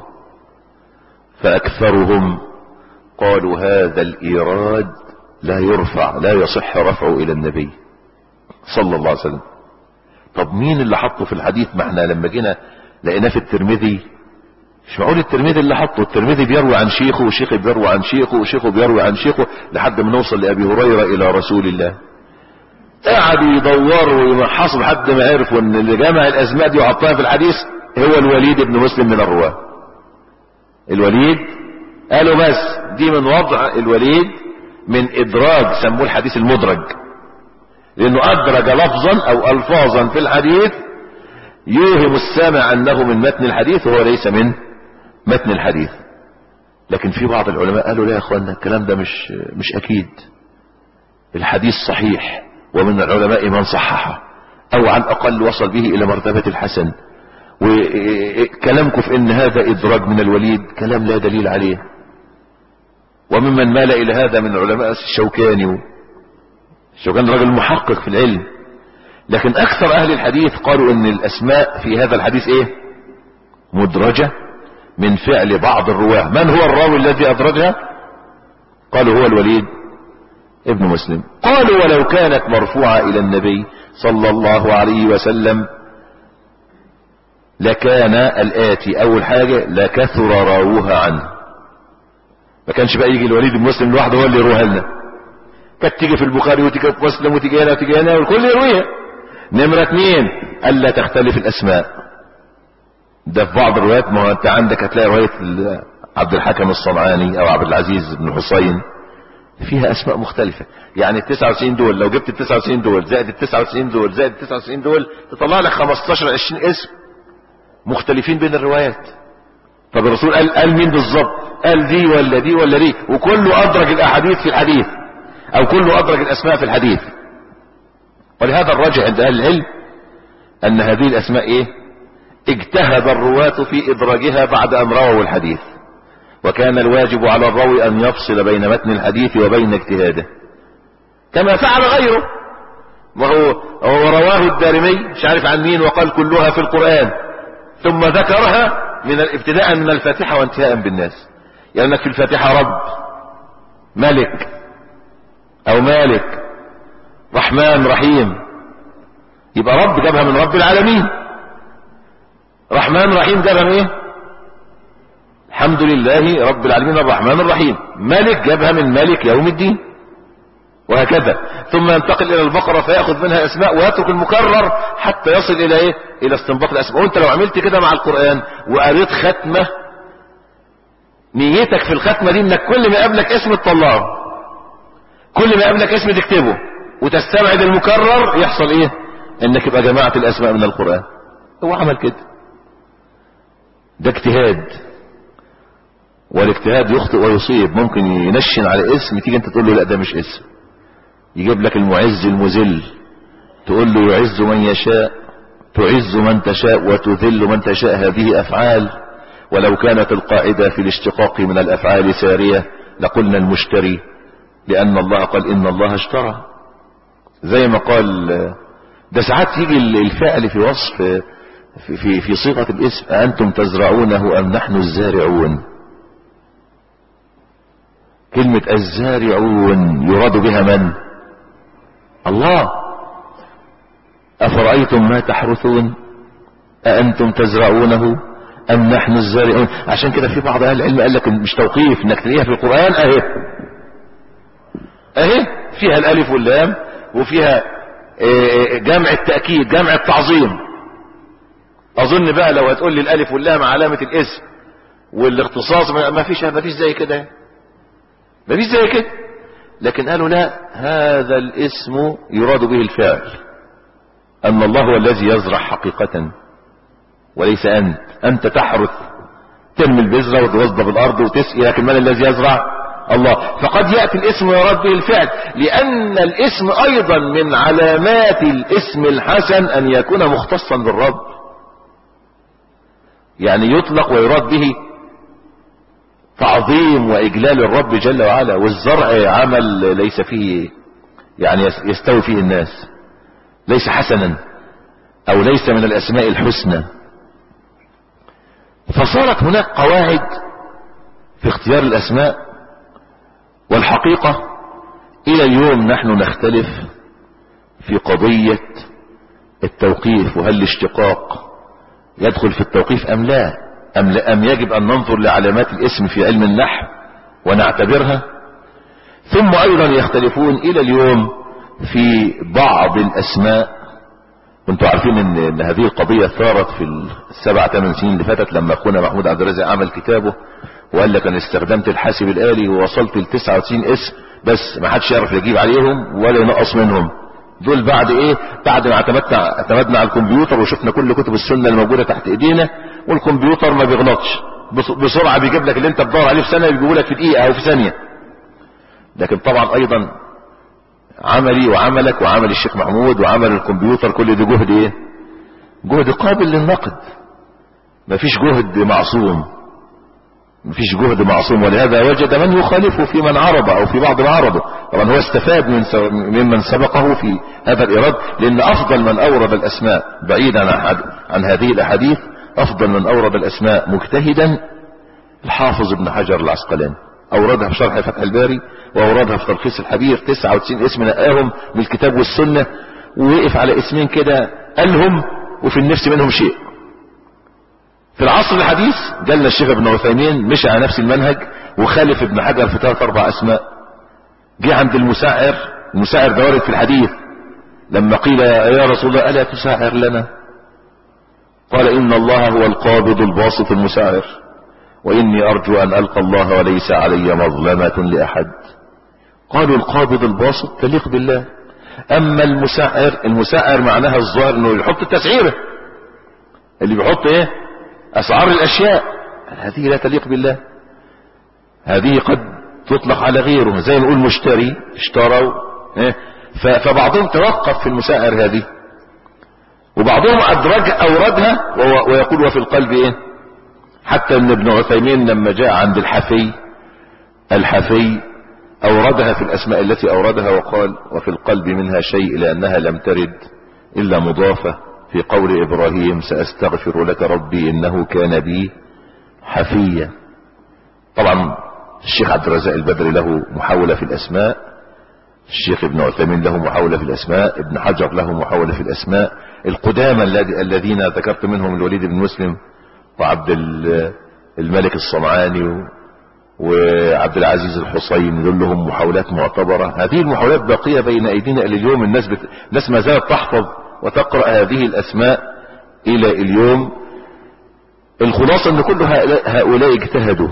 فاكثرهم قالوا هذا الايراد لا يرفع لا يصح رفعه الى النبي صلى الله عليه وسلم طب مين اللي حطه في الحديث ما احنا لما جينا لقيناه في الترمذي مش معقول الترمذي اللي حطه الترمذي بيروي عن شيخه وشيخه بيروي عن شيخه وشيخه بيروي عن شيخه لحد ما نوصل لابي هريره الى رسول الله قعدوا يدوروا ويمحصوا لحد ما عرفوا ان اللي جمع الاسماء دي وحطها في الحديث هو الوليد بن مسلم من الرواه الوليد قالوا بس دي من وضع الوليد من ادراج سموه الحديث المدرج لانه ادرج لفظا او الفاظا في الحديث يوهم السامع انه من متن الحديث وهو ليس من متن الحديث لكن في بعض العلماء قالوا لا يا اخوانا الكلام ده مش مش اكيد الحديث صحيح ومن العلماء من صححه او على الاقل وصل به الى مرتبة الحسن وكلامكم في ان هذا ادراج من الوليد كلام لا دليل عليه وممن مال الى هذا من العلماء الشوكاني الشوكاني راجل محقق في العلم لكن اكثر اهل الحديث قالوا ان الاسماء في هذا الحديث ايه مدرجة من فعل بعض الرواه من هو الراوي الذي ادرجها قالوا هو الوليد ابن مسلم قالوا ولو كانت مرفوعة الى النبي صلى الله عليه وسلم لكان الاتي اول حاجة لكثر راوها عنه ما كانش بقى يجي الوليد بن مسلم لوحده هو اللي يروها لنا كانت تيجي في البخاري وتيجي في مسلم وتيجي هنا وتيجي هنا والكل يرويها نمرة اثنين الا تختلف الاسماء ده في بعض الروايات ما هو انت عندك هتلاقي رواية عبد الحكم الصنعاني او عبد العزيز بن حسين فيها اسماء مختلفة يعني ال 99 دول لو جبت ال 99 دول زائد ال 99 دول زائد ال 99 دول تطلع لك 15 20 اسم مختلفين بين الروايات طب الرسول قال قال مين بالظبط قال دي ولا دي ولا دي وكله ادرج الاحاديث في الحديث او كله ادرج الاسماء في الحديث ولهذا الراجع عند اهل العلم ان هذه الاسماء ايه اجتهد الرواة في ادراجها بعد ان رووا الحديث وكان الواجب على الراوي ان يفصل بين متن الحديث وبين اجتهاده كما فعل غيره وهو ورواه الدارمي مش عارف عن مين وقال كلها في القرآن ثم ذكرها من الابتداء من الفاتحة وانتهاء بالناس يعني انك في الفاتحة رب ملك او مالك رحمن رحيم يبقى رب جابها من رب العالمين رحمن رحيم جابها من ايه الحمد لله رب العالمين الرحمن الرحيم ملك جابها من مالك يوم الدين وهكذا ثم ينتقل الى البقرة فيأخذ منها اسماء ويترك المكرر حتى يصل الى ايه الى استنباط الاسماء وانت لو عملت كده مع القرآن وقريت ختمة نيتك في الختمة دي انك كل ما يقابلك اسم تطلعه كل ما يقابلك اسم تكتبه وتستبعد المكرر يحصل ايه انك يبقى جماعة الاسماء من القرآن هو عمل كده ده اجتهاد والاجتهاد يخطئ ويصيب ممكن ينشن على اسم تيجي انت تقول له لا ده مش اسم يجيب لك المعز المذل تقول له يعز من يشاء تعز من تشاء وتذل من تشاء هذه افعال ولو كانت القاعدة في الاشتقاق من الافعال سارية لقلنا المشتري لان الله قال ان الله اشترى زي ما قال ده ساعات يجي الفعل في وصف في, في, في صيغة الاسم أنتم تزرعونه أم نحن الزارعون كلمة الزارعون يراد بها من الله أفرأيتم ما تحرثون أأنتم تزرعونه أم نحن الزارعون عشان كده في بعض أهل العلم قال لك مش توقيف انك تلاقيها في القرآن اهي اهي فيها الالف واللام وفيها جمع التأكيد جمع التعظيم اظن بقى لو هتقول لي الالف واللام علامة الاسم والاختصاص ما فيش ما فيش زي كده ما فيش زي كده لكن قالوا لا هذا الاسم يراد به الفعل أن الله هو الذي يزرع حقيقة وليس أنت أنت تحرث ترمي البذرة وتوظف الأرض وتسقي لكن من الذي يزرع الله فقد يأتي الاسم ويراد به الفعل لأن الاسم أيضا من علامات الاسم الحسن أن يكون مختصا بالرب يعني يطلق ويراد به تعظيم واجلال الرب جل وعلا والزرع عمل ليس فيه يعني يستوي فيه الناس ليس حسنا او ليس من الاسماء الحسنى فصارت هناك قواعد في اختيار الاسماء والحقيقة الى اليوم نحن نختلف في قضية التوقيف وهل الاشتقاق يدخل في التوقيف ام لا أم, أم يجب أن ننظر لعلامات الاسم في علم النحو ونعتبرها ثم أيضا يختلفون إلى اليوم في بعض الأسماء كنتوا عارفين إن, إن هذه القضية ثارت في السبع ثمان سنين اللي فاتت لما أخونا محمود عبد الرازق عمل كتابه وقال لك أنا استخدمت الحاسب الآلي ووصلت ل 99 اسم بس ما حدش يعرف يجيب عليهم ولا ينقص منهم دول بعد ايه بعد ما اعتمدنا اعتمدنا على الكمبيوتر وشفنا كل كتب السنة الموجودة تحت ايدينا والكمبيوتر ما بيغلطش بسرعة بيجيب لك اللي انت بتدور عليه في سنة بيجيبه لك في دقيقة او في ثانية لكن طبعا ايضا عملي وعملك وعمل الشيخ محمود وعمل الكمبيوتر كل ده جهد ايه جهد قابل للنقد مفيش جهد معصوم مفيش جهد معصوم ولهذا وجد من يخالفه في من عرض او في بعض ما عرضه طبعا هو استفاد من ممن سبقه في هذا الإراد لأن أفضل من أورد الأسماء بعيدا عن, عن هذه الأحاديث أفضل من أورد الأسماء مجتهدا الحافظ ابن حجر العسقلاني أوردها في شرح فتح الباري وأوردها في تلخيص الحبير 99 اسم نقاهم من الكتاب والسنة ووقف على اسمين كده قالهم وفي النفس منهم شيء في العصر الحديث جالنا الشيخ ابن عثيمين مشى على نفس المنهج وخالف ابن حجر في ثلاث اربع اسماء جه عند المساعر المساعر ده وارد في الحديث لما قيل يا رسول الله الا تساعر لنا قال ان الله هو القابض الباسط المساعر واني ارجو ان القى الله وليس علي مظلمة لاحد قالوا القابض الباسط تليق بالله اما المساعر المساعر معناها الظاهر انه يحط التسعيره اللي بيحط ايه اسعار الاشياء هذه لا تليق بالله هذه قد تطلق على غيره زي ما نقول مشتري اشتروا اه؟ ف- فبعضهم توقف في المسائر هذه وبعضهم أدرج أوردها وهو- ويقول وفي القلب إيه حتى ان ابن عثيمين لما جاء عند الحفي الحفي أوردها في الأسماء التي أوردها وقال وفي القلب منها شيء لأنها لم ترد إلا مضافة في قول إبراهيم سأستغفر لك ربي إنه كان بي حفيا طبعا الشيخ عبد الرزاق البدري له محاولة في الأسماء الشيخ ابن عثيمين له محاولة في الأسماء ابن حجر له محاولة في الأسماء القدامى الذي- الذين ذكرت منهم الوليد بن مسلم وعبد ال- الملك الصنعاني و- وعبد العزيز الحصين دول لهم محاولات معتبرة هذه المحاولات باقية بين أيدينا إلى اليوم الناس, بت... الناس ما زالت تحفظ وتقرأ هذه الأسماء إلى اليوم الخلاصة أن كل هؤلاء- هؤلاء اجتهدوا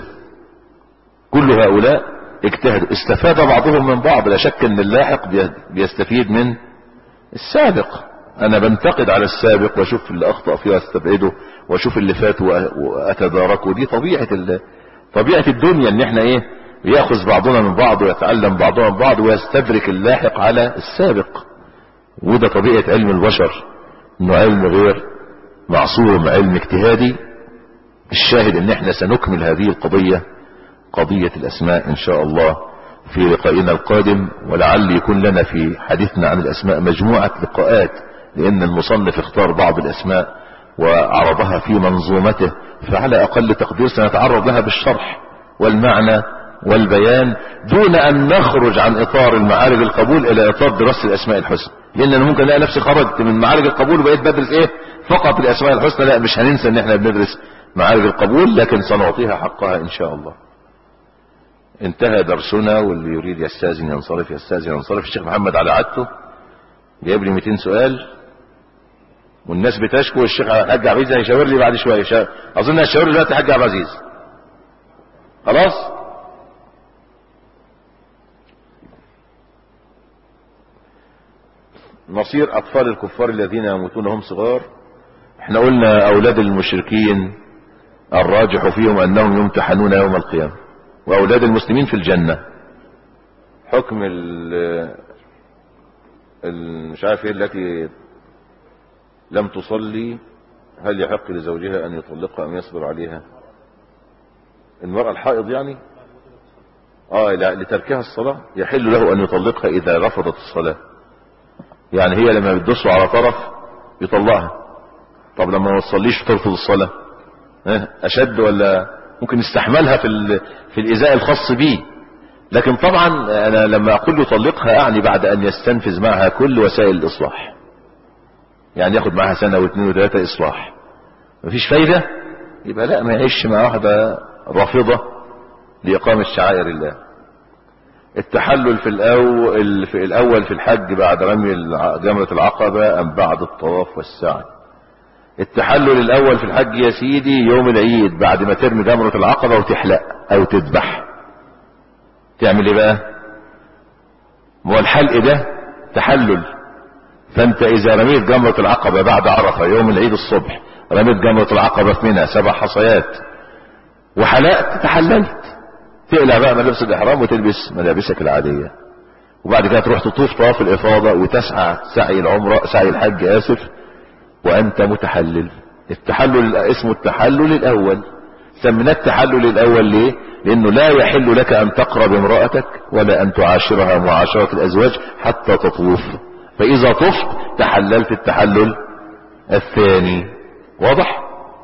كل هؤلاء اجتهدوا استفاد بعضهم من بعض لا شك ان اللاحق بي- بيستفيد من السابق انا بنتقد على السابق واشوف اللي اخطأ فيه واستبعده واشوف اللي فات وأ- واتداركه دي طبيعة ال... طبيعة الدنيا ان احنا ايه ياخذ بعضنا من بعض ويتعلم بعضنا من بعض ويستدرك اللاحق على السابق وده طبيعة علم البشر انه علم غير معصوم علم اجتهادي الشاهد ان احنا سنكمل هذه القضية قضية الاسماء ان شاء الله في لقائنا القادم ولعل يكون لنا في حديثنا عن الاسماء مجموعة لقاءات لان المصنف اختار بعض الاسماء وعرضها في منظومته فعلى اقل تقدير سنتعرض لها بالشرح والمعنى والبيان دون ان نخرج عن اطار المعارج القبول الى اطار دراسة الاسماء الحسنى لان انا ممكن الاقي نفسي خرجت من معارج القبول وبقيت بدرس ايه فقط الاسماء الحسنى لا مش هننسى ان احنا بندرس معارج القبول لكن سنعطيها حقها ان شاء الله انتهى درسنا واللي يريد يستاذن ينصرف يستاذن ينصرف الشيخ محمد على عادته جايب لي 200 سؤال والناس بتشكو الشيخ حاج عبد العزيز هيشاور لي بعد شويه شا... اظن هيشاور لي دلوقتي حاج عبد العزيز خلاص مصير اطفال الكفار الذين يموتون هم صغار احنا قلنا اولاد المشركين الراجح فيهم انهم يمتحنون يوم القيامه واولاد المسلمين في الجنة حكم ال ال- مش عارف ايه التي لم تصلي هل يحق لزوجها ان يطلقها ام يصبر عليها المرأة الحائض يعني اه لا لتركها الصلاة يحل له ان يطلقها اذا رفضت الصلاة يعني هي لما بتدوسه على طرف يطلقها طب لما ما تصليش ترفض الصلاة ها؟ اشد ولا ممكن يستحملها في ال... في الإزاء الخاص به لكن طبعا أنا لما أقول يطلقها أعني بعد أن يستنفذ معها كل وسائل الإصلاح يعني ياخد معها سنة واثنين وثلاثة إصلاح مفيش فايدة يبقى لا ما يعيش مع واحدة رافضة لإقامة شعائر الله التحلل في الأول في الأول في الحج بعد رمي الع- جمرة العقبة أم بعد الطواف والسعي التحلل الاول في الحج يا سيدي يوم العيد بعد ما ترمي جمرة العقبة وتحلق او تذبح تعمل ايه بقى ما هو الحلق ده تحلل فانت اذا رميت جمرة العقبة بعد عرفة يوم العيد الصبح رميت جمرة العقبة في منى سبع حصيات وحلقت تحللت تقلع بقى ملابس الاحرام وتلبس ملابسك العادية وبعد كده تروح تطوف طواف الافاضة وتسعى سعي العمرة سعي الحج اسف وانت متحلل التحلل اسمه التحلل الاول سميناه التحلل الاول ليه لانه لا يحل لك ان تقرب امرأتك ولا ان تعاشرها معاشرة الازواج حتى تطوف فاذا طفت تحللت التحلل الثاني واضح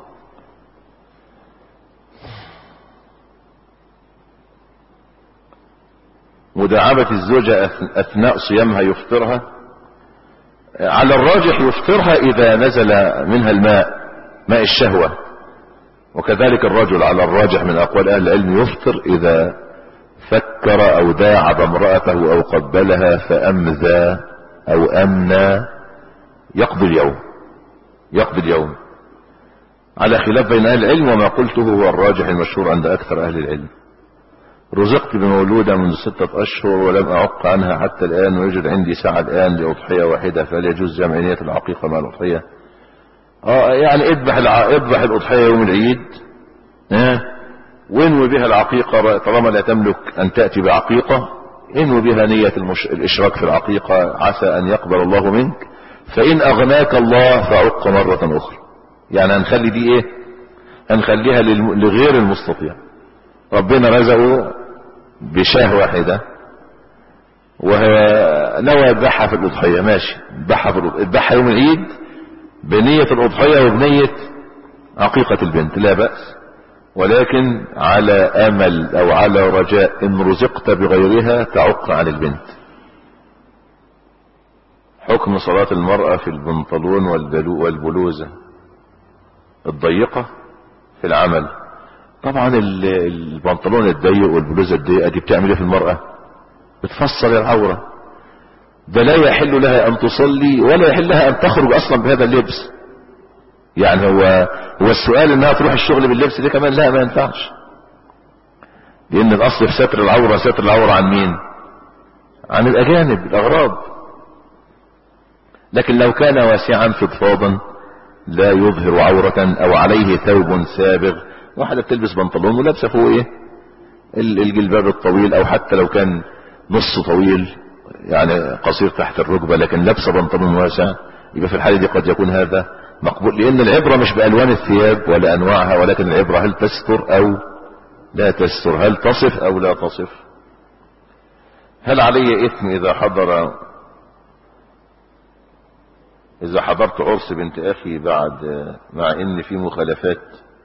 مداعبة الزوجة أث- اثناء صيامها يفطرها على الراجح يفطرها اذا نزل منها الماء ماء الشهوة وكذلك الرجل على الراجح من اقوال اهل العلم يفطر اذا فكر او داعب امرأته او قبلها فامذى او امنى يقضي اليوم يقضي اليوم على خلاف بين اهل العلم وما قلته هو الراجح المشهور عند اكثر اهل العلم رزقت بمولودة منذ ستة أشهر ولم أعق عنها حتى الآن ويوجد عندي ساعة الآن لأضحية واحدة فهل يجوز جمع نية العقيقة مع الأضحية؟ آه يعني اذبح الع... اذبح الأضحية يوم العيد ها وانوي بها العقيقة طالما لا تملك ان تأتي بعقيقة انوي بها نية المش... الاشراك في العقيقة عسى ان يقبل الله منك فان اغناك الله فعق مرة اخرى يعني هنخلي دي ايه هنخليها للم... لغير المستطيع ربنا رزقه بشاه واحدة ونوى يذبحها في الأضحية ماشي يذبحها في الأضحية يذبحها يوم العيد بنية الأضحية وبنية عقيقة البنت لا بأس ولكن على أمل أو على رجاء إن رزقت بغيرها تعق عن البنت حكم صلاة المرأة في البنطلون والبلوزة الضيقة في العمل طبعا البنطلون الضيق والبلوزة الضيقة دي بتعمل ايه في المرأة بتفصل العورة ده لا يحل لها ان تصلي ولا يحل لها ان تخرج اصلا بهذا اللبس يعني هو هو السؤال انها تروح الشغل باللبس ده كمان لا ما ينفعش لان الاصل في ستر العورة ستر العورة عن مين عن الاجانب الاغراب لكن لو كان واسعا فضفاضا لا يظهر عورة او عليه ثوب سابغ واحدة بتلبس بنطلون ولابسه فوق ايه الجلباب الطويل او حتى لو كان نص طويل يعني قصير تحت الركبة لكن لابسه بنطلون واسع يبقى في الحالة دي قد يكون هذا مقبول لان العبرة مش بألوان الثياب ولا انواعها ولكن العبرة هل تستر او لا تستر هل تصف او لا تصف هل علي اثم اذا حضر اذا حضرت عرس بنت اخي بعد مع ان في مخالفات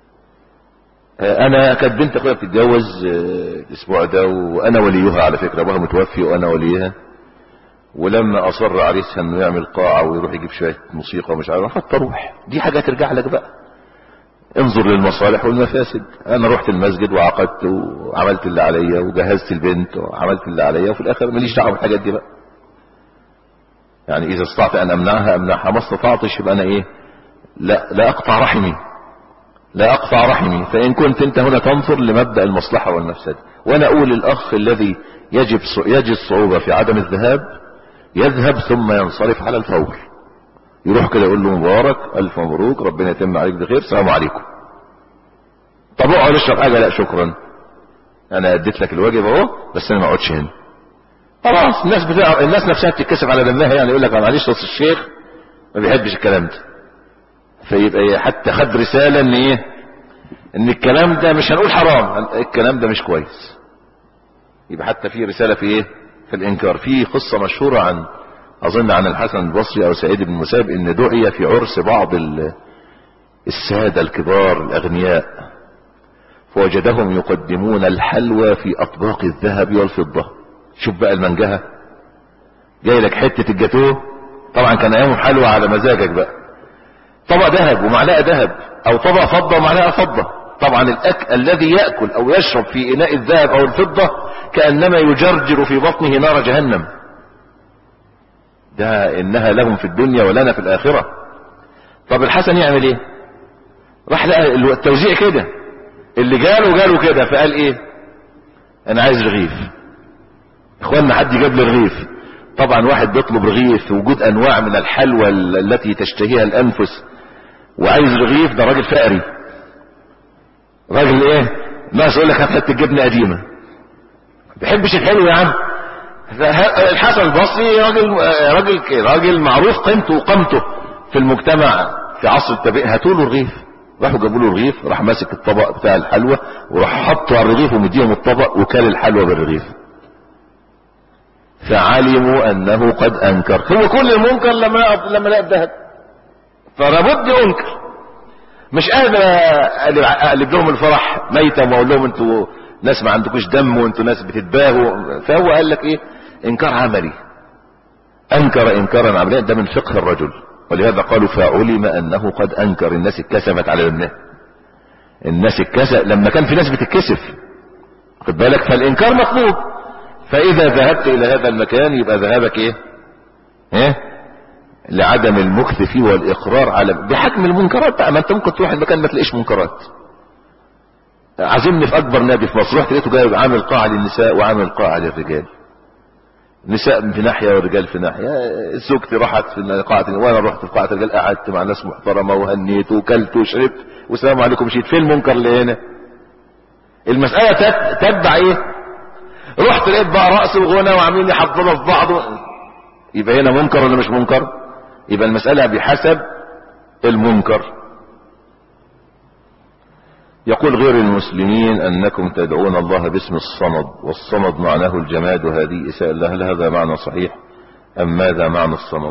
انا كانت بنت اخويا بتتجوز الاسبوع ده وانا وليها على فكره ابوها متوفي وانا وليها ولما اصر عريسها انه يعمل قاعه ويروح يجيب شويه موسيقى ومش عارف رفضت اروح دي حاجه ترجع لك بقى انظر للمصالح والمفاسد انا رحت المسجد وعقدت وعملت اللي عليا وجهزت البنت وعملت اللي عليا وفي الاخر ماليش دعوه بالحاجات دي بقى يعني اذا استطعت ان امنعها امنعها ما استطعتش يبقى انا ايه لا لا اقطع رحمي لا اقطع رحمي فان كنت انت هنا تنظر لمبدأ المصلحة والمفسدة وانا اقول الاخ الذي يجب يجد صعوبة في عدم الذهاب يذهب ثم ينصرف على الفور يروح كده يقول له مبارك الف مبروك ربنا يتم عليك بخير السلام عليكم طب اقعد اشرب حاجة لا شكرا انا اديت لك الواجب اهو بس انا ما اقعدش هنا خلاص الناس بتاع الناس نفسها بتتكسف على دمها يعني يقول لك معلش اصل الشيخ ما بيحبش الكلام ده فيبقى حتى خد رسالة ان ايه ان الكلام ده مش هنقول حرام الكلام ده مش كويس يبقى حتى في رسالة في ايه في الانكار في قصة مشهورة عن اظن عن الحسن البصري او سعيد بن مساب ان دعي في عرس بعض السادة الكبار الاغنياء فوجدهم يقدمون الحلوى في اطباق الذهب والفضة شوف بقى المنجهة جاي لك حتة الجاتوه طبعا كان ايامهم حلوى على مزاجك بقى طبق ذهب ومعلقه ذهب او طبق فضة ومعلقه فضة طبعا الأك... الذي يأكل او يشرب في اناء الذهب او الفضة كأنما يجرجر في بطنه نار جهنم ده انها لهم في الدنيا ولنا في الاخرة طب الحسن يعمل ايه راح لقى التوزيع كده اللي جاله جاله كده فقال ايه انا عايز رغيف اخواننا حد جاب لي رغيف طبعا واحد بيطلب رغيف وجود انواع من الحلوى التي تشتهيها الانفس وعايز رغيف ده راجل فقري راجل ايه ناس يقول لك هات حته جبنه قديمه بيحبش الحلو يا عم الحسن البصري راجل راجل راجل معروف قيمته وقامته في المجتمع في عصر التابعين هاتوا له رغيف راحوا جابوا له رغيف راح ماسك الطبق بتاع الحلوى وراح حطه على الرغيف ومديهم الطبق وكل الحلوى بالرغيف فعلموا انه قد انكر هو كل المنكر لما لما لقى الذهب فلابد ينكر مش قادر اقلب لهم الفرح ميتا واقول لهم انتوا ناس ما عندكوش دم وانتوا ناس بتتباهوا فهو قال لك ايه انكار عملي انكر انكارا عمليا ده من فقه الرجل ولهذا قالوا فعلم انه قد انكر الناس اتكسمت على دمه الناس اتكسف لما كان في ناس بتتكسف خد بالك فالانكار مطلوب فاذا ذهبت الى هذا المكان يبقى ذهابك ايه ايه لعدم المكث فيه والاقرار على بحجم المنكرات بقى ما انت ممكن تروح المكان ما تلاقيش منكرات عزمني في اكبر نادي في مصر رحت لقيته جايب عامل قاعه للنساء وعامل قاعه للرجال نساء في ناحيه والرجال في ناحيه زوجتي راحت في قاعه وانا رحت في قاعه الرجال قعدت مع ناس محترمه وهنيت وكلت وشربت والسلام عليكم مشيت فين المنكر اللي هنا المسألة تتبع ايه رحت لقيت بقى رقص وغنى وعاملين يحضروا في بعض يبقى هنا منكر ولا مش منكر يبقى المسألة بحسب المنكر يقول غير المسلمين أنكم تدعون الله باسم الصمد والصمد معناه الجماد وهذه إساءة هل هذا معنى صحيح أم ماذا معنى الصمد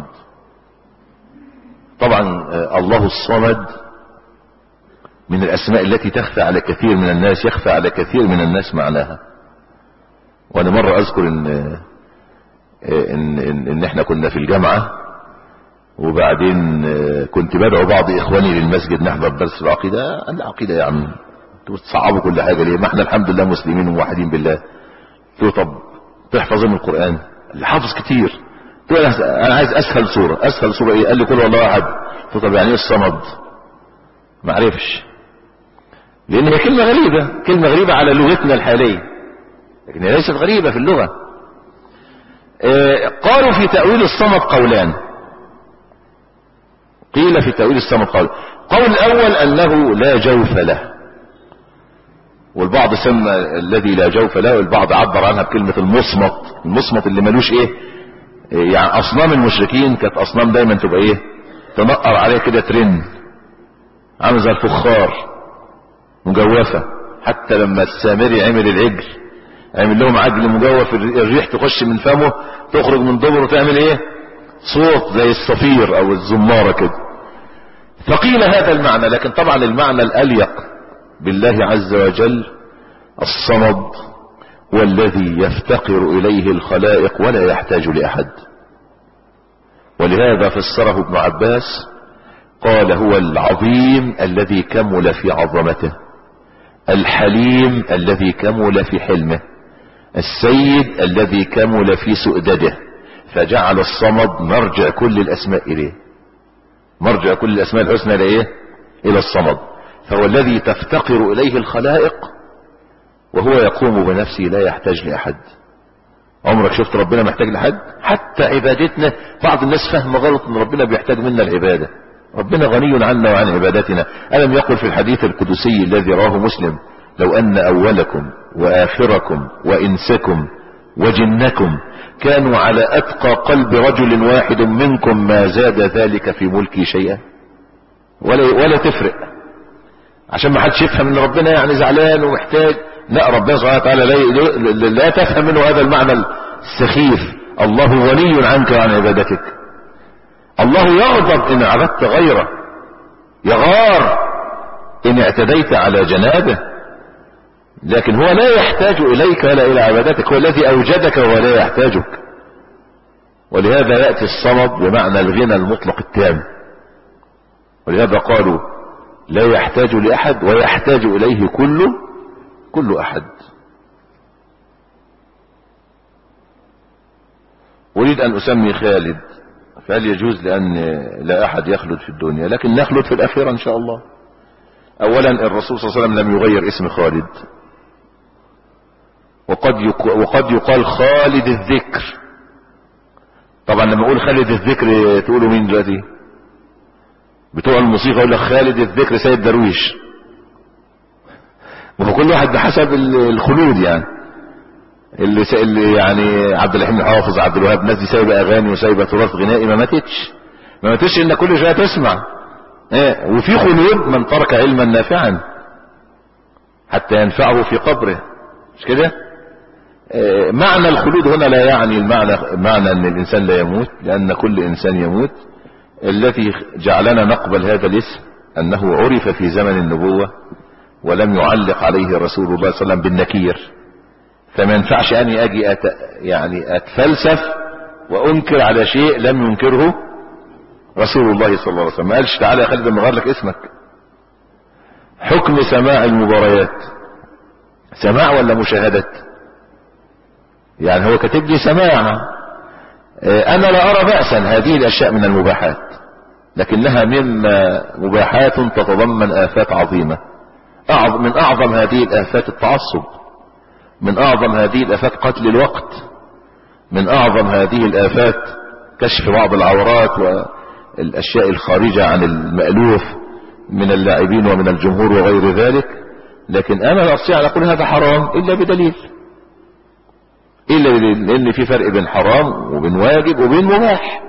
طبعا الله الصمد من الأسماء التي تخفى على كثير من الناس يخفى على كثير من الناس معناها وأنا مرة أذكر إن, إن, إن, إن إحنا كنا في الجامعة وبعدين كنت بدعو بعض إخواني للمسجد نحضر درس العقيدة قال العقيدة يا عم انتوا بتصعبوا كل حاجة ليه ما احنا الحمد لله مسلمين وموحدين بالله قلت طب تحفظ من القرآن اللي حافظ كتير قلت انا عايز اسهل صورة اسهل صورة ايه قال لي كل والله احد قلت طب يعني ايه الصمد ما عرفش لان هي كلمة غريبة كلمة غريبة على لغتنا الحالية لكن هي ليست غريبة في اللغة اه قالوا في تأويل الصمد قولان قيل في تأويل الصمد قول قول الاول انه لا جوف له والبعض سمى الذي لا جوف له والبعض عبر عنها بكلمة المصمت المصمت اللي ملوش ايه يعني اصنام المشركين كانت اصنام دايما تبقى ايه تنقر عليه كده ترن عامل زي الفخار مجوفة حتى لما السامري عمل العجل عمل لهم عجل مجوف الريح تخش من فمه تخرج من دبره وتعمل ايه صوت زي الصفير او الزمارة كده فقيل هذا المعنى لكن طبعا المعنى الاليق بالله عز وجل الصمد والذي يفتقر اليه الخلائق ولا يحتاج لاحد ولهذا فسره ابن عباس قال هو العظيم الذي كمل في عظمته الحليم الذي كمل في حلمه السيد الذي كمل في سؤدده فجعل الصمد مرجع كل الاسماء اليه مرجع كل الاسماء الحسنى لايه الى الصمد فهو الذي تفتقر اليه الخلائق وهو يقوم بنفسه لا يحتاج لاحد عمرك شفت ربنا محتاج لحد حتى عبادتنا بعض الناس فهم غلط ان ربنا بيحتاج منا العبادة ربنا غني عنا وعن عبادتنا ألم يقل في الحديث القدسي الذي رواه مسلم لو أن أولكم وآخركم وإنسكم وجنكم كانوا على أتقى قلب رجل واحد منكم ما زاد ذلك في ملكي شيئا ولا, ولا تفرق عشان ما حدش يفهم ان ربنا يعني زعلان ومحتاج لا ربنا سبحانه وتعالى لا, لا تفهم منه هذا المعنى السخيف الله غني عنك وعن عبادتك الله يغضب ان عبدت غيره يغار ان اعتديت على جنابه لكن هو لا يحتاج اليك ولا الى عبادتك هو الذي اوجدك وهو لا يحتاجك ولهذا يأتي الصمد بمعنى الغنى المطلق التام ولهذا قالوا لا يحتاج لأحد ويحتاج إليه كل كل أحد أريد أن أسمي خالد فهل يجوز لأن لا أحد يخلد في الدنيا لكن نخلد في الأخيرة إن شاء الله أولا الرسول صلى الله عليه وسلم لم يغير اسم خالد وقد وقد يقال خالد الذكر طبعا لما اقول خالد الذكر تقولوا مين دلوقتي بتوع الموسيقى يقول لك خالد الذكر سيد درويش وهو كل واحد بحسب الخلود يعني اللي, اللي يعني عبد الحليم حافظ عبد الوهاب الناس دي سايبه اغاني وسايبه تراث غنائي ما ماتتش ما ماتتش ان كل شويه تسمع ايه وفي خلود من ترك علما نافعا حتى ينفعه في قبره مش كده إيه معنى الخلود هنا لا يعني المعنى معنى ان الانسان لا يموت لان كل انسان يموت الذي جعلنا نقبل هذا الاسم انه عرف في زمن النبوة ولم يعلق عليه رسول الله صلى الله عليه وسلم بالنكير فما ينفعش اني اجي أت يعني اتفلسف وانكر على شيء لم ينكره رسول الله صلى الله عليه وسلم ما قالش تعالى يا خالد نغير لك اسمك حكم سماع المباريات سماع ولا مشاهدة يعني هو كاتب لي سماع انا لا ارى بأسا هذه الاشياء من المباحات لكنها مما مباحات تتضمن افات عظيمة أعظم من اعظم هذه الافات التعصب من اعظم هذه الافات قتل الوقت من اعظم هذه الافات كشف بعض العورات والاشياء الخارجة عن المألوف من اللاعبين ومن الجمهور وغير ذلك لكن انا لا استطيع ان اقول هذا حرام الا بدليل الا بدليل لان في فرق بين حرام وبين واجب وبين مباح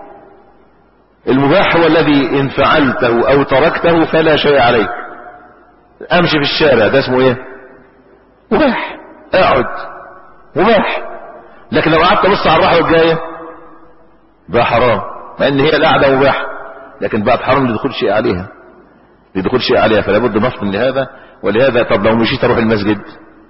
المباح هو الذي ان فعلته او تركته فلا شيء عليك امشي في الشارع ده اسمه ايه مباح اقعد مباح لكن لو قعدت ابص على الراحه والجايه ده حرام مع ان هي القعده مباح لكن بقت حرام لدخول شيء عليها لدخول شيء عليها فلا بد نفطن لهذا ولهذا طب لو مشيت اروح المسجد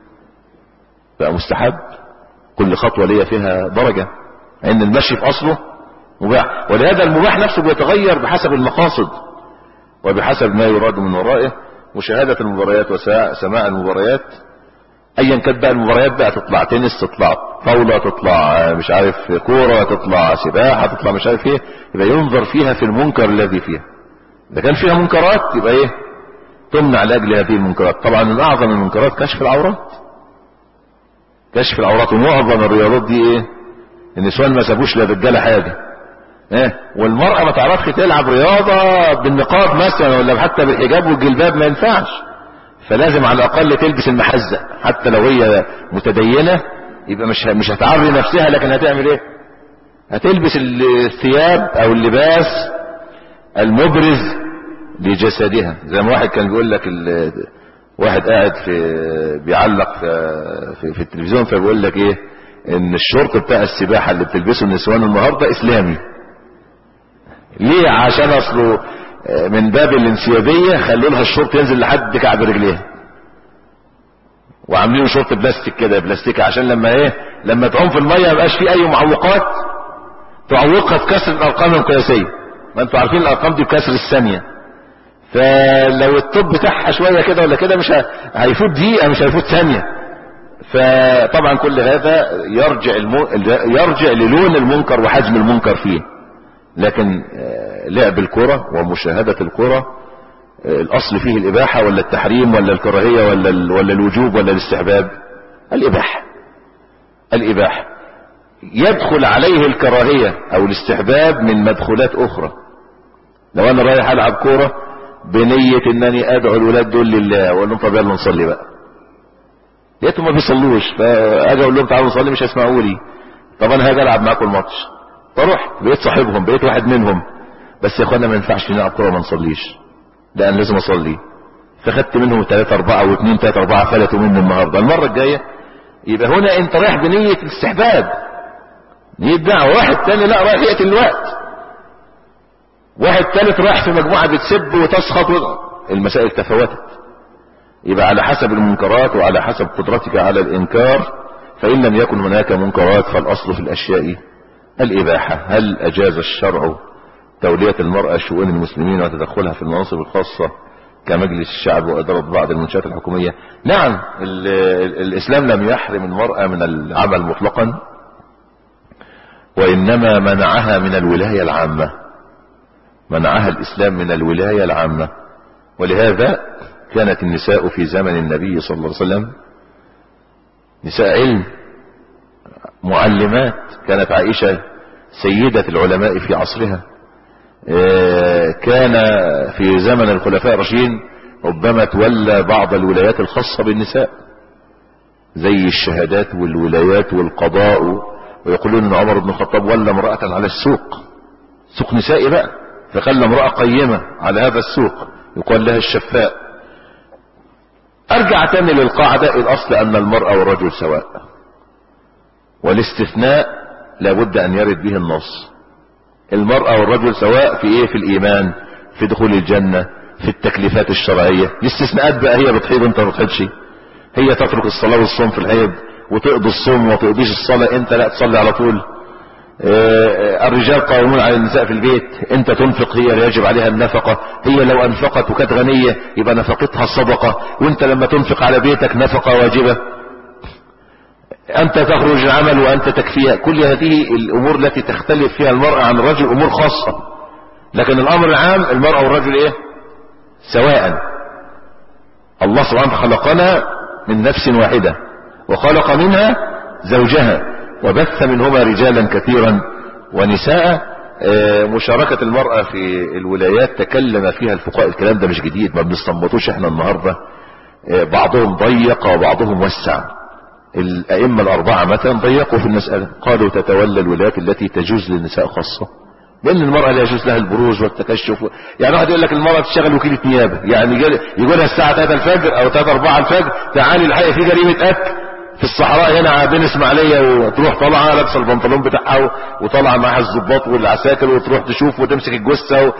بقى مستحب كل خطوه ليا فيها درجه ان المشي في اصله مباح ولهذا المباح نفسه بيتغير بحسب المقاصد وبحسب ما يراد من ورائه مشاهدة المباريات وسماع المباريات ايا كانت بقى المباريات بقى تطلع تنس تطلع طاولة تطلع مش عارف كورة تطلع سباحة تطلع مش عارف ايه يبقى ينظر فيها في المنكر الذي فيها اذا كان فيها منكرات يبقى ايه تمنع لاجل هذه المنكرات طبعا من اعظم المنكرات كشف العورات كشف العورات ومعظم الرياضات دي ايه النسوان ما سابوش للرجاله حاجه ايه والمرأة ما تعرفش تلعب رياضة بالنقاب مثلا ولا حتى بالحجاب والجلباب ما ينفعش فلازم على الاقل تلبس المحزة حتى لو هي متدينة يبقى مش مش هتعري نفسها لكن هتعمل ايه هتلبس الثياب او اللباس المبرز لجسدها زي ما واحد كان بيقول لك واحد قاعد في بيعلق في, في, في التلفزيون فبيقول لك ايه ان الشورت بتاع السباحة اللي بتلبسه النسوان النهاردة اسلامي ليه عشان اصله من باب الانسيابية خلوا لها الشورت ينزل لحد كعب رجليها وعاملين شورت بلاستيك كده بلاستيك عشان لما ايه لما تعوم في المية مبقاش فيه اي معوقات تعوقها في كسر الارقام القياسية ما انتوا عارفين الارقام دي بكسر الثانية فلو الطب بتاعها شوية كده ولا كده مش هيفوت دقيقة مش هيفوت ثانية فطبعا كل هذا يرجع المو... يرجع للون المنكر وحجم المنكر فيه لكن لعب الكرة ومشاهدة الكرة الاصل فيه الاباحة ولا التحريم ولا الكراهية ولا ال... ولا الوجوب ولا الاستحباب الاباحة الاباحة يدخل عليه الكراهية او الاستحباب من مدخولات اخرى لو انا رايح العب كورة بنية انني ادعو الولاد دول لله واقول لهم طب يلا نصلي بقى لقيتهم ما بيصلوش فاجي اقول لهم تعالوا نصلي مش هيسمعوا لي طب انا هاجي العب معاكم الماتش فرحت بقيت صاحبهم بقيت واحد منهم بس يا اخوانا ما ينفعش نلعب كوره ما نصليش لا انا لازم اصلي فخدت منهم ثلاثة أربعة واثنين ثلاثة أربعة فلتوا مني النهاردة المرة الجاية يبقى هنا أنت رايح بنية الاستحباب نية دعوة واحد تاني لا رايح يقتل الوقت واحد ثالث رايح في مجموعة بتسب وتسخط و... المسائل تفاوتت يبقى على حسب المنكرات وعلى حسب قدرتك على الإنكار فإن لم يكن هناك منكرات فالأصل في الأشياء الإباحة هل أجاز الشرع تولية المرأة شؤون المسلمين وتدخلها في المناصب الخاصة كمجلس الشعب وإدارة بعض المنشآت الحكومية نعم ال ال الإسلام لم يحرم المرأة من العمل مطلقا وإنما منعها من الولاية العامة منعها الإسلام من الولاية العامة ولهذا كانت النساء في زمن النبي صلى الله عليه وسلم نساء علم معلمات كانت عائشة سيدة العلماء في عصرها كان في زمن الخلفاء الراشدين ربما تولى بعض الولايات الخاصة بالنساء زي الشهادات والولايات والقضاء ويقولون ان عمر بن الخطاب ولى امرأة على السوق سوق نسائي بقى فخلى امرأة قيمة على هذا السوق يقال لها الشفاء ارجع تاني للقاعدة الاصل ان المرأة والرجل سواء والاستثناء لابد ان يرد به النص المرأة والرجل سواء في ايه في الايمان في دخول الجنة في التكليفات الشرعية الاستثناءات بقى هي بتحيض انت ما بتحيضش هي تترك الصلاة والصوم في الحيض وتقضي الصوم وما تقضيش الصلاة انت لا تصلي على طول اه الرجال قائمون على النساء في البيت انت تنفق هي اللي يجب عليها النفقة هي لو انفقت وكانت غنية يبقى نفقتها صدقة وانت لما تنفق على بيتك نفقة واجبة انت تخرج العمل وانت تكفيها كل هذه الامور التي تختلف فيها المرأة عن الرجل امور خاصة لكن الامر العام المرأة والرجل ايه سواء الله سبحانه خلقنا من نفس واحدة وخلق منها زوجها وبث منهما رجالا كثيرا ونساء مشاركة المرأة في الولايات تكلم فيها الفقهاء الكلام ده مش جديد ما بنستنبطوش احنا النهاردة بعضهم ضيق وبعضهم وسع الأئمة الأربعة مثلا ضيقوا في المسألة قالوا تتولى الولايات التي تجوز للنساء خاصة لأن المرأة لا يجوز لها البروج والتكشف يعني واحد يقول لك المرأة تشتغل وكيلة نيابة يعني يقول لها الساعة 3 الفجر أو 3 4 الفجر تعالي الحقيقة في جريمة قتل في الصحراء هنا بين اسماعيلية وتروح طالعة لابسة البنطلون بتاعها وطالعة معها الضباط والعساكر وتروح تشوف وتمسك الجثة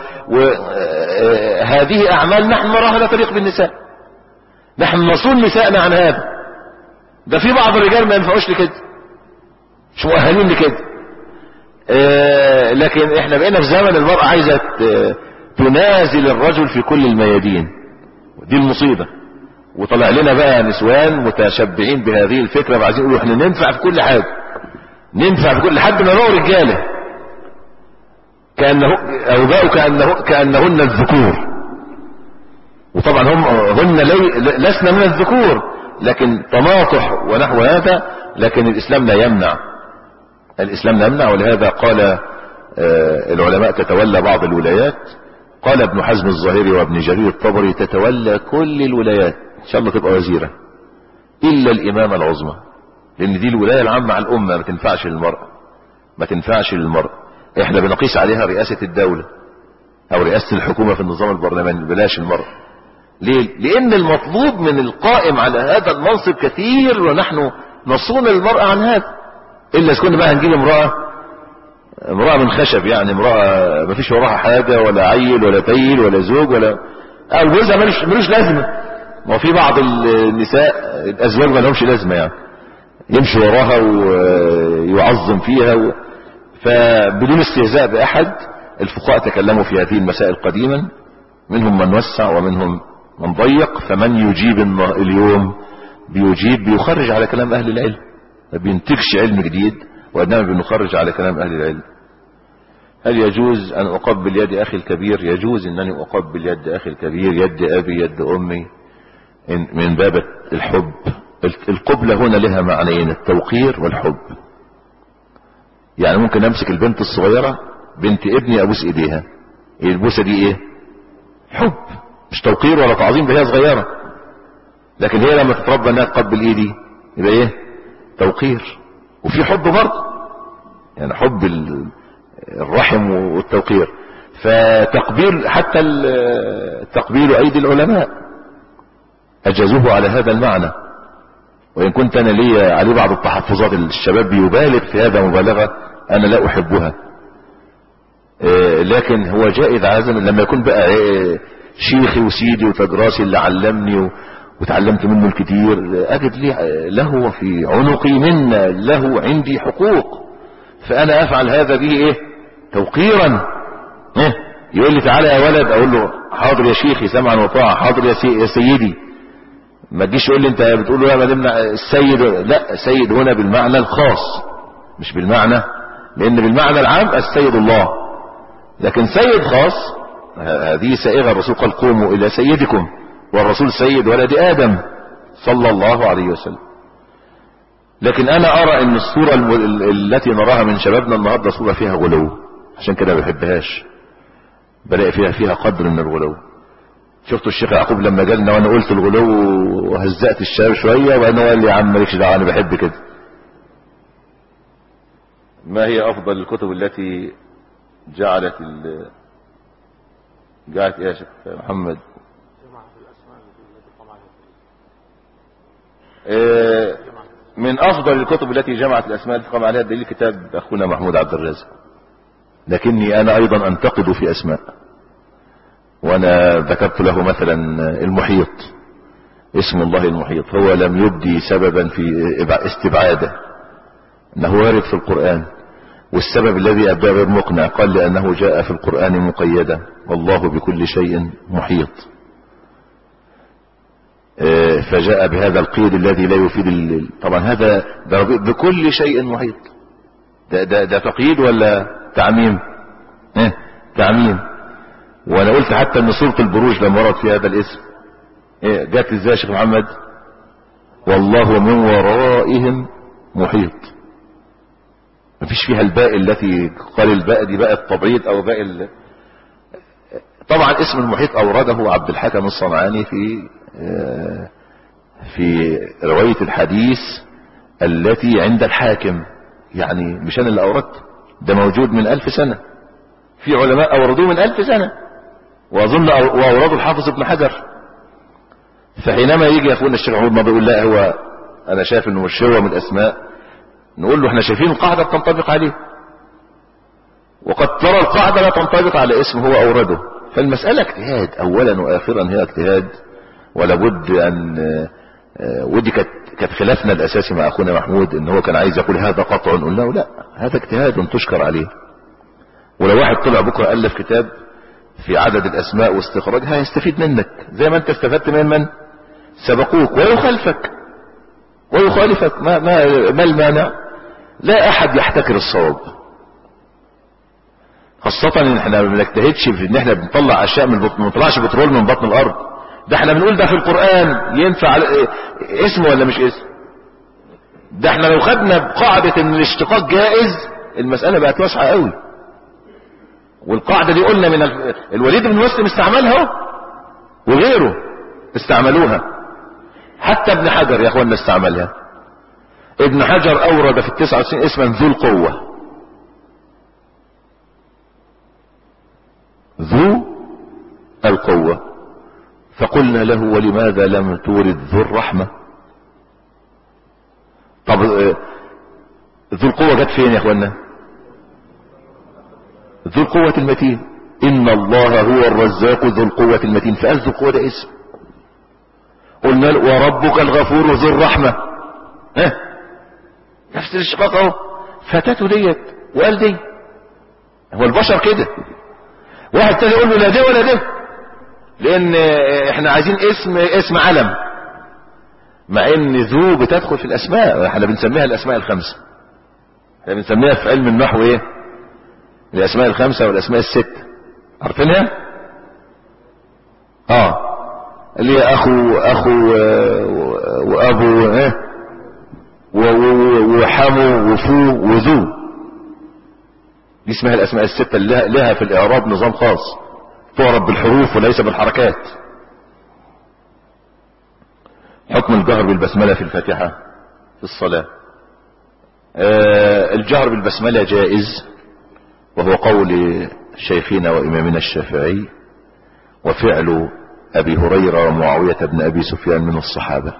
وهذه أعمال نحن نراها لا تليق بالنساء نحن نصون نسائنا عن هذا ده في بعض الرجال ما ينفعوش لكده مش مؤهلين لكده آه لكن احنا بقينا في زمن المرأة عايزة تنازل الرجل في كل الميادين دي المصيبة وطلع لنا بقى نسوان متشبعين بهذه الفكرة وعايزين يقولوا احنا ننفع في كل حاجة ننفع في كل لحد ما نقول رجالة كأنه او بقوا كأنه كأنهن الذكور وطبعا هم هن لي لسنا من الذكور لكن تناطح ونحو هذا لكن الاسلام لا يمنع الاسلام لا يمنع ولهذا قال العلماء تتولى بعض الولايات قال ابن حزم الظاهري وابن جرير الطبري تتولى كل الولايات ان شاء الله تبقى وزيرة الا الامامة العظمى لان دي الولاية العامة على الامة ما تنفعش للمرأة ما تنفعش للمرأة احنا بنقيس عليها رئاسة الدولة او رئاسة الحكومة في النظام البرلماني بلاش المرأة ليه لان المطلوب من القائم على هذا المنصب كثير ونحن نصون المرأة عن هذا الا اذا كنا بقى هنجيب امرأة امرأة من خشب يعني امرأة ما فيش وراها حاجة ولا عيل ولا تيل ولا زوج ولا او جوزها ملوش, ملوش لازمة ما في بعض النساء الازواج ما لهمش لازمة يعني يمشي وراها ويعظم فيها و... فبدون استهزاء باحد الفقهاء تكلموا في هذه المسائل قديما منهم من وسع ومنهم من ضيق فمن يجيب اليوم بيجيب بيخرج على كلام اهل العلم ما بينتجش علم جديد وانما بنخرج على كلام اهل العلم هل يجوز ان اقبل يد اخي الكبير يجوز انني اقبل يد اخي الكبير يد ابي يد امي من باب الحب القبلة هنا لها معنيين التوقير والحب يعني ممكن امسك البنت الصغيرة بنت ابني ابوس ايديها البوسة دي ايه حب مش توقير ولا تعظيم ده هي صغيرة لكن هي لما تتربى انها تقبل ايدي يبقى ايه توقير وفي حب برضه يعني حب الرحم والتوقير فتقبيل حتى تقبيل ايدي العلماء اجازوه على هذا المعنى وان كنت انا لي عليه بعض التحفظات الشباب بيبالغ في هذا مبالغة انا لا احبها لكن هو جائز عازم لما يكون بقى شيخي وسيدي وتجراسي اللي علمني وتعلمت منه الكثير اجد لي له في عنقي منا له عندي حقوق فانا افعل هذا به ايه توقيرا إيه؟ يقول لي تعالى يا ولد اقول له حاضر يا شيخي سمعا وطاعة حاضر يا, سي... يا سيدي ما تجيش يقول لي انت بتقول له يا مدمنا السيد لا سيد هنا بالمعنى الخاص مش بالمعنى لان بالمعنى العام السيد الله لكن سيد خاص هذه سائغة الرسول قال قوموا الى سيدكم والرسول سيد ولد ادم صلى الله عليه وسلم لكن انا ارى ان الصورة التي نراها من شبابنا النهاردة صورة فيها غلو عشان كده ما بحبهاش بلاقي فيها فيها قدر من الغلو شفتوا الشيخ يعقوب لما جالنا وانا قلت الغلو وهزأت الشباب شوية وانا قال لي يا عم مالكش دعوه انا بحب كده ما هي افضل الكتب التي جعلت ال... جعلت ايه يا شيخ محمد إيه من افضل الكتب التي جمعت الاسماء التي قام عليها الدليل كتاب اخونا محمود عبد الرازق لكني انا ايضا انتقد في اسماء وانا ذكرت له مثلا المحيط اسم الله المحيط هو لم يبدي سببا في استبعاده انه وارد في القرآن والسبب الذي ابداه غير مقنع قال لانه جاء في القرآن مقيدا والله بكل شيء محيط فجاء بهذا القيد الذي لا يفيد ال... طبعا هذا ده بكل شيء محيط ده, ده, ده تقييد ولا تعميم اه تعميم وانا قلت حتى ان سورة البروج لما ورد في هذا الاسم ايه جات ازاي يا شيخ محمد والله من ورائهم محيط مفيش فيها الباء التي قال الباء دي باء التبعيض او باء ال... طبعا اسم المحيط اورده عبد الحكم الصنعاني في في رواية الحديث التي عند الحاكم يعني مش انا اللي اوردت ده موجود من الف سنة في علماء اوردوه من الف سنة واظن واورده الحافظ ابن حجر فحينما يجي اخونا الشيخ محمود ما بيقول لا هو انا شايف انه مش هو من الاسماء نقول له احنا شايفين القاعدة بتنطبق عليه وقد ترى القاعدة لا تنطبق على اسم هو اورده فالمسألة اجتهاد اولا واخرا هي اجتهاد ولابد ان ودي كانت كانت خلافنا الاساسي مع اخونا محمود ان هو كان عايز يقول هذا قطع نقول له لا هذا اجتهاد تشكر عليه ولو واحد طلع بكره الف كتاب في عدد الاسماء واستخراجها يستفيد منك زي ما انت استفدت من من سبقوك ويخالفك ويخالفك ما, ما, ما المانع لا احد يحتكر الصواب خاصة ان احنا ما بنجتهدش في ان احنا بنطلع اشياء من البطن ما بنطلعش بترول من بطن الارض ده احنا بنقول ده في القرآن ينفع اسم ولا مش اسم ده احنا لو خدنا بقاعدة ان الاشتقاق جائز المسألة بقت واسعة قوي والقاعدة دي قلنا من الوليد بن مسلم استعملها وغيره استعملوها حتى ابن حجر يا اخوانا استعملها ابن حجر اورد في التسعة وتسعين اسما ذو القوة ذو القوة فقلنا له ولماذا لم تورد ذو الرحمة طب ذو القوة جت فين يا اخوانا ذو القوة المتين ان الله هو الرزاق ذو القوة المتين فقال ذو القوة ده اسم قلنا له وربك الغفور ذو الرحمة ها نفس الاشتقاق اهو فاتته ديت وقال دي هو البشر كده واحد تاني يقول له لا ده ولا ده لان احنا عايزين اسم اسم علم مع ان ذو بتدخل في الاسماء احنا بنسميها الاسماء الخمسة احنا بنسميها في علم النحو ايه الاسماء الخمسة والاسماء الست عارفينها اه اللي هي اخو اخو وابو ايه وحمو وفو وذو دي اسمها الاسماء الستة اللي لها في الاعراب نظام خاص تعرب بالحروف وليس بالحركات حكم الجهر بالبسملة في الفاتحة في الصلاة آه الجهر بالبسملة جائز وهو قول شيخنا وإمامنا الشافعي وفعل أبي هريرة ومعاوية بن أبي سفيان من الصحابة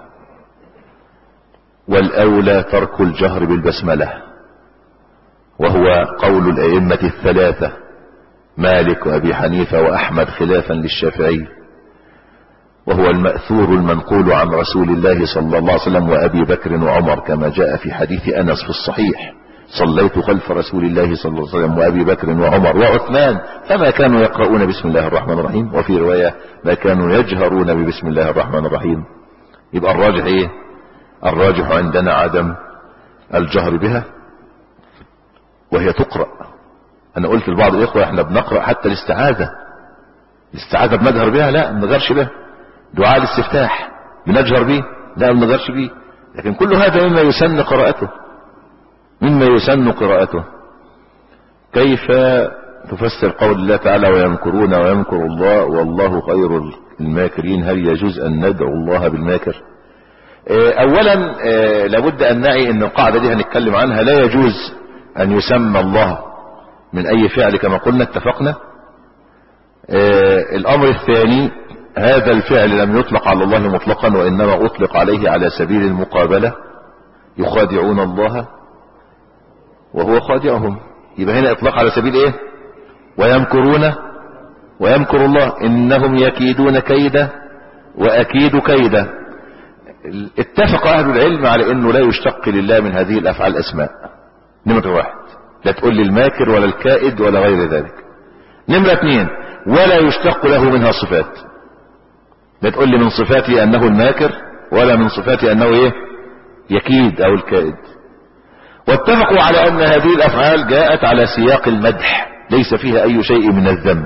والأولى ترك الجهر بالبسملة وهو قول الأئمة الثلاثة مالك وأبي حنيفة وأحمد خلافا للشافعي وهو المأثور المنقول عن رسول الله صلى الله عليه وسلم وأبي بكر وعمر كما جاء في حديث أنس في الصحيح صليت خلف رسول الله صلى الله عليه وسلم وأبي بكر وعمر وعثمان فما كانوا يقرؤون بسم الله الرحمن الرحيم وفي رواية ما كانوا يجهرون ببسم الله الرحمن الرحيم يبقى الراجح ايه الراجح عندنا عدم الجهر بها وهي تقرأ انا قلت لبعض الاخوة احنا بنقرأ حتى الاستعاذة الاستعاذة بنجهر بها لا ما بنجهرش بها دعاء الاستفتاح بنجهر به لا ما بنجهرش به لكن كل هذا مما يسن قراءته مما يسن قراءته كيف تفسر قول الله تعالى ويمكرون ويمكر الله والله خير الماكرين هل يجوز ان ندعو الله بالماكر اولا لابد ان نعي ان القاعدة دي هنتكلم عنها لا يجوز ان يسمى الله من اي فعل كما قلنا اتفقنا الامر الثاني هذا الفعل لم يطلق على الله مطلقا وانما اطلق عليه على سبيل المقابلة يخادعون الله وهو خادعهم يبقى هنا اطلاق على سبيل ايه ويمكرون ويمكر الله انهم يكيدون كيدا واكيد كيدا اتفق اهل العلم على انه لا يشتق لله من هذه الافعال اسماء نمرة واحد لا تقول لي الماكر ولا الكائد ولا غير ذلك نمرة اثنين ولا يشتق له منها صفات لا تقول لي من صفاته انه الماكر ولا من صفاته انه ايه يكيد او الكائد واتفقوا على ان هذه الافعال جاءت على سياق المدح ليس فيها اي شيء من الذم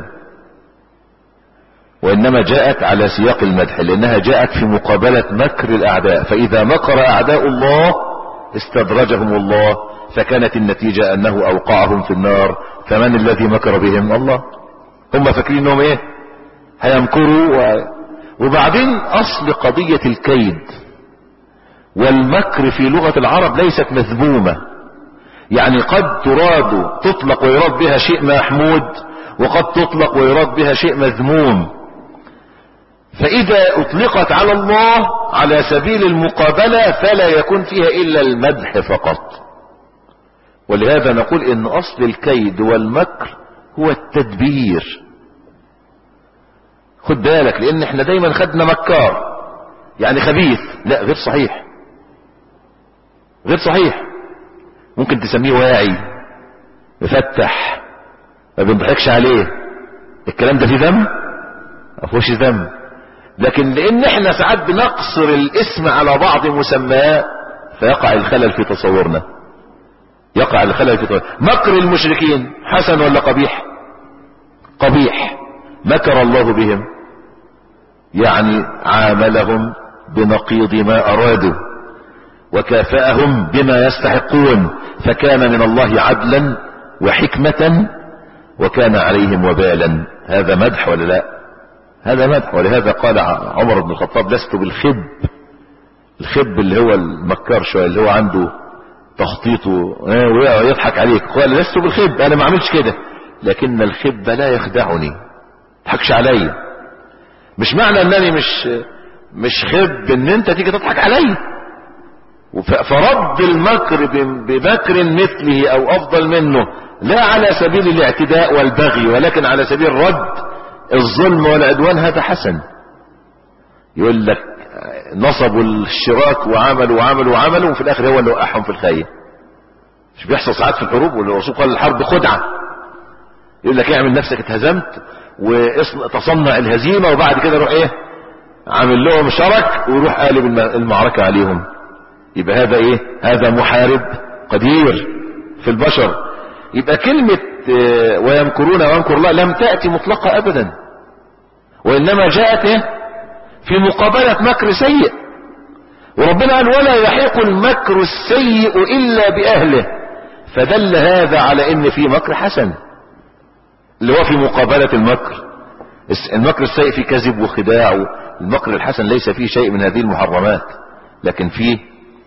وانما جاءت على سياق المدح لانها جاءت في مقابلة مكر الاعداء فاذا مكر اعداء الله استدرجهم الله فكانت النتيجة انه اوقعهم في النار فمن الذي مكر بهم الله هم فاكرين انهم ايه هيمكروا و... وبعدين اصل قضية الكيد والمكر في لغة العرب ليست مذمومة يعني قد تراد تطلق ويراد بها شيء محمود وقد تطلق ويراد بها شيء مذموم فإذا أطلقت على الله على سبيل المقابلة فلا يكون فيها إلا المدح فقط ولهذا نقول إن أصل الكيد والمكر هو التدبير خد بالك لأن احنا دايما خدنا مكار يعني خبيث لا غير صحيح غير صحيح ممكن تسميه واعي مفتح ما بنضحكش عليه الكلام ده فيه ذم ما فيهوش ذم لكن لان احنا ساعات بنقصر الاسم على بعض مسماه فيقع الخلل في تصورنا يقع الخلل في تصورنا مكر المشركين حسن ولا قبيح قبيح مكر الله بهم يعني عاملهم بنقيض ما ارادوا وكافأهم بما يستحقون فكان من الله عدلا وحكمة وكان عليهم وبالا هذا مدح ولا لا هذا مدح ولهذا قال عمر بن الخطاب لست بالخب الخب اللي هو المكار شوية اللي هو عنده تخطيط ويضحك عليك قال لست بالخب انا ما عملش كده لكن الخب لا يخدعني تضحكش عليا مش معنى انني مش مش خب ان انت تيجي تضحك عليا فرد المكر بمكر مثله او افضل منه لا على سبيل الاعتداء والبغي ولكن على سبيل رد الظلم والعدوان هذا حسن يقول لك نصبوا الشراك وعملوا وعملوا وعملوا وفي الاخر هو اللي وقعهم في الخير مش بيحصل ساعات في الحروب والرسول قال الحرب خدعة يقول لك اعمل نفسك اتهزمت وتصنع الهزيمة وبعد كده روح ايه عامل لهم شرك ويروح قالب المعركة عليهم يبقى هذا ايه هذا محارب قدير في البشر يبقى كلمة ويمكرون ويمكر الله لم تأتي مطلقة ابدا وانما جاءت إيه؟ في مقابلة مكر سيء وربنا قال ولا يحيق المكر السيء الا باهله فدل هذا على ان في مكر حسن اللي هو في مقابلة المكر المكر السيء في كذب وخداع المكر الحسن ليس فيه شيء من هذه المحرمات لكن فيه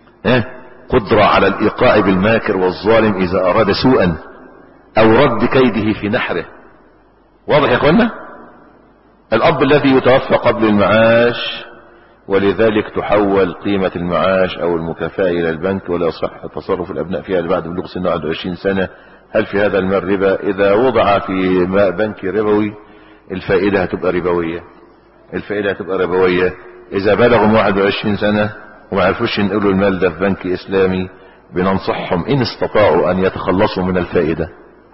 قدرة على الإيقاع بالماكر والظالم إذا أراد سوءا أو رد كيده في نحره واضح يا أخوانا الأب الذي يتوفى قبل المعاش ولذلك تحول قيمة المعاش أو المكافأة إلى البنك ولا يصح تصرف الأبناء فيها بعد بلوغ سن 21 سنة هل في هذا المال ربا إذا وضع في بنك ربوي الفائدة هتبقى ربوية الفائدة هتبقى ربوية إذا بلغوا 21 سنة وما عرفوش ينقلوا المال ده في بنك اسلامي بننصحهم ان استطاعوا ان يتخلصوا من الفائدة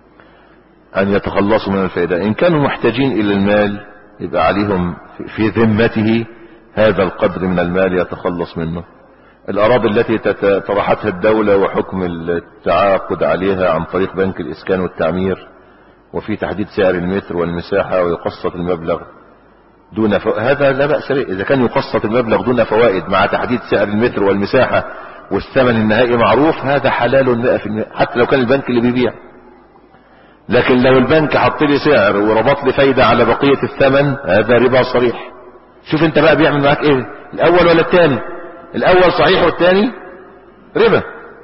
ان يتخلصوا من الفائدة ان كانوا محتاجين الى المال يبقى عليهم في ذمته هذا القدر من المال يتخلص منه الاراضي التي طرحتها الدولة وحكم التعاقد عليها عن طريق بنك الاسكان والتعمير وفي تحديد سعر المتر والمساحة ويقسط المبلغ دون ف... هذا لا بأس به إذا كان يقسط المبلغ دون فوائد مع تحديد سعر المتر والمساحة والثمن النهائي معروف هذا حلال مئة في المئة حتى لو كان البنك اللي بيبيع لكن لو البنك حط لي سعر وربط لي فايدة على بقية الثمن هذا ربا صريح شوف انت بقى بيعمل معاك ايه الاول ولا الثاني الاول صحيح والثاني ربا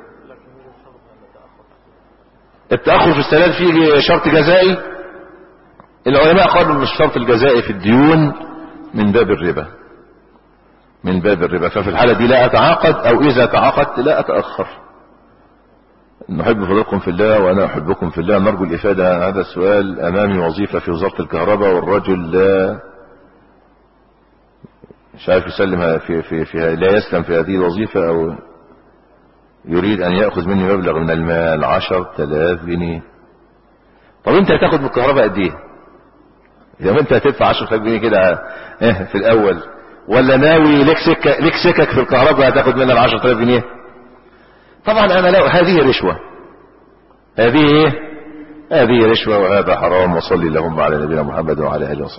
التأخر في السداد فيه شرط جزائي العلماء قالوا ان الشرط الجزائي في الديون من باب الربا من باب الربا ففي الحالة دي لا اتعاقد او اذا تعاقدت لا اتأخر نحب فضلكم في الله وانا احبكم في الله نرجو الافادة عن هذا السؤال امامي وظيفة في وزارة الكهرباء والرجل لا مش عارف يسلم في في في لا يسلم في هذه الوظيفة او يريد ان يأخذ مني مبلغ من المال عشر تلاف جنيه طب انت هتاخد من الكهرباء قد ايه اذا انت هتدفع 10000 جنيه كده في الاول ولا ناوي لك سكه لك سكك في الكهرباء هتاخد منها ال 10000 جنيه طبعا انا لا هذه رشوه هذه ايه هذه رشوه وهذا حرام وصلي اللهم على نبينا محمد وعلى اله وصحبه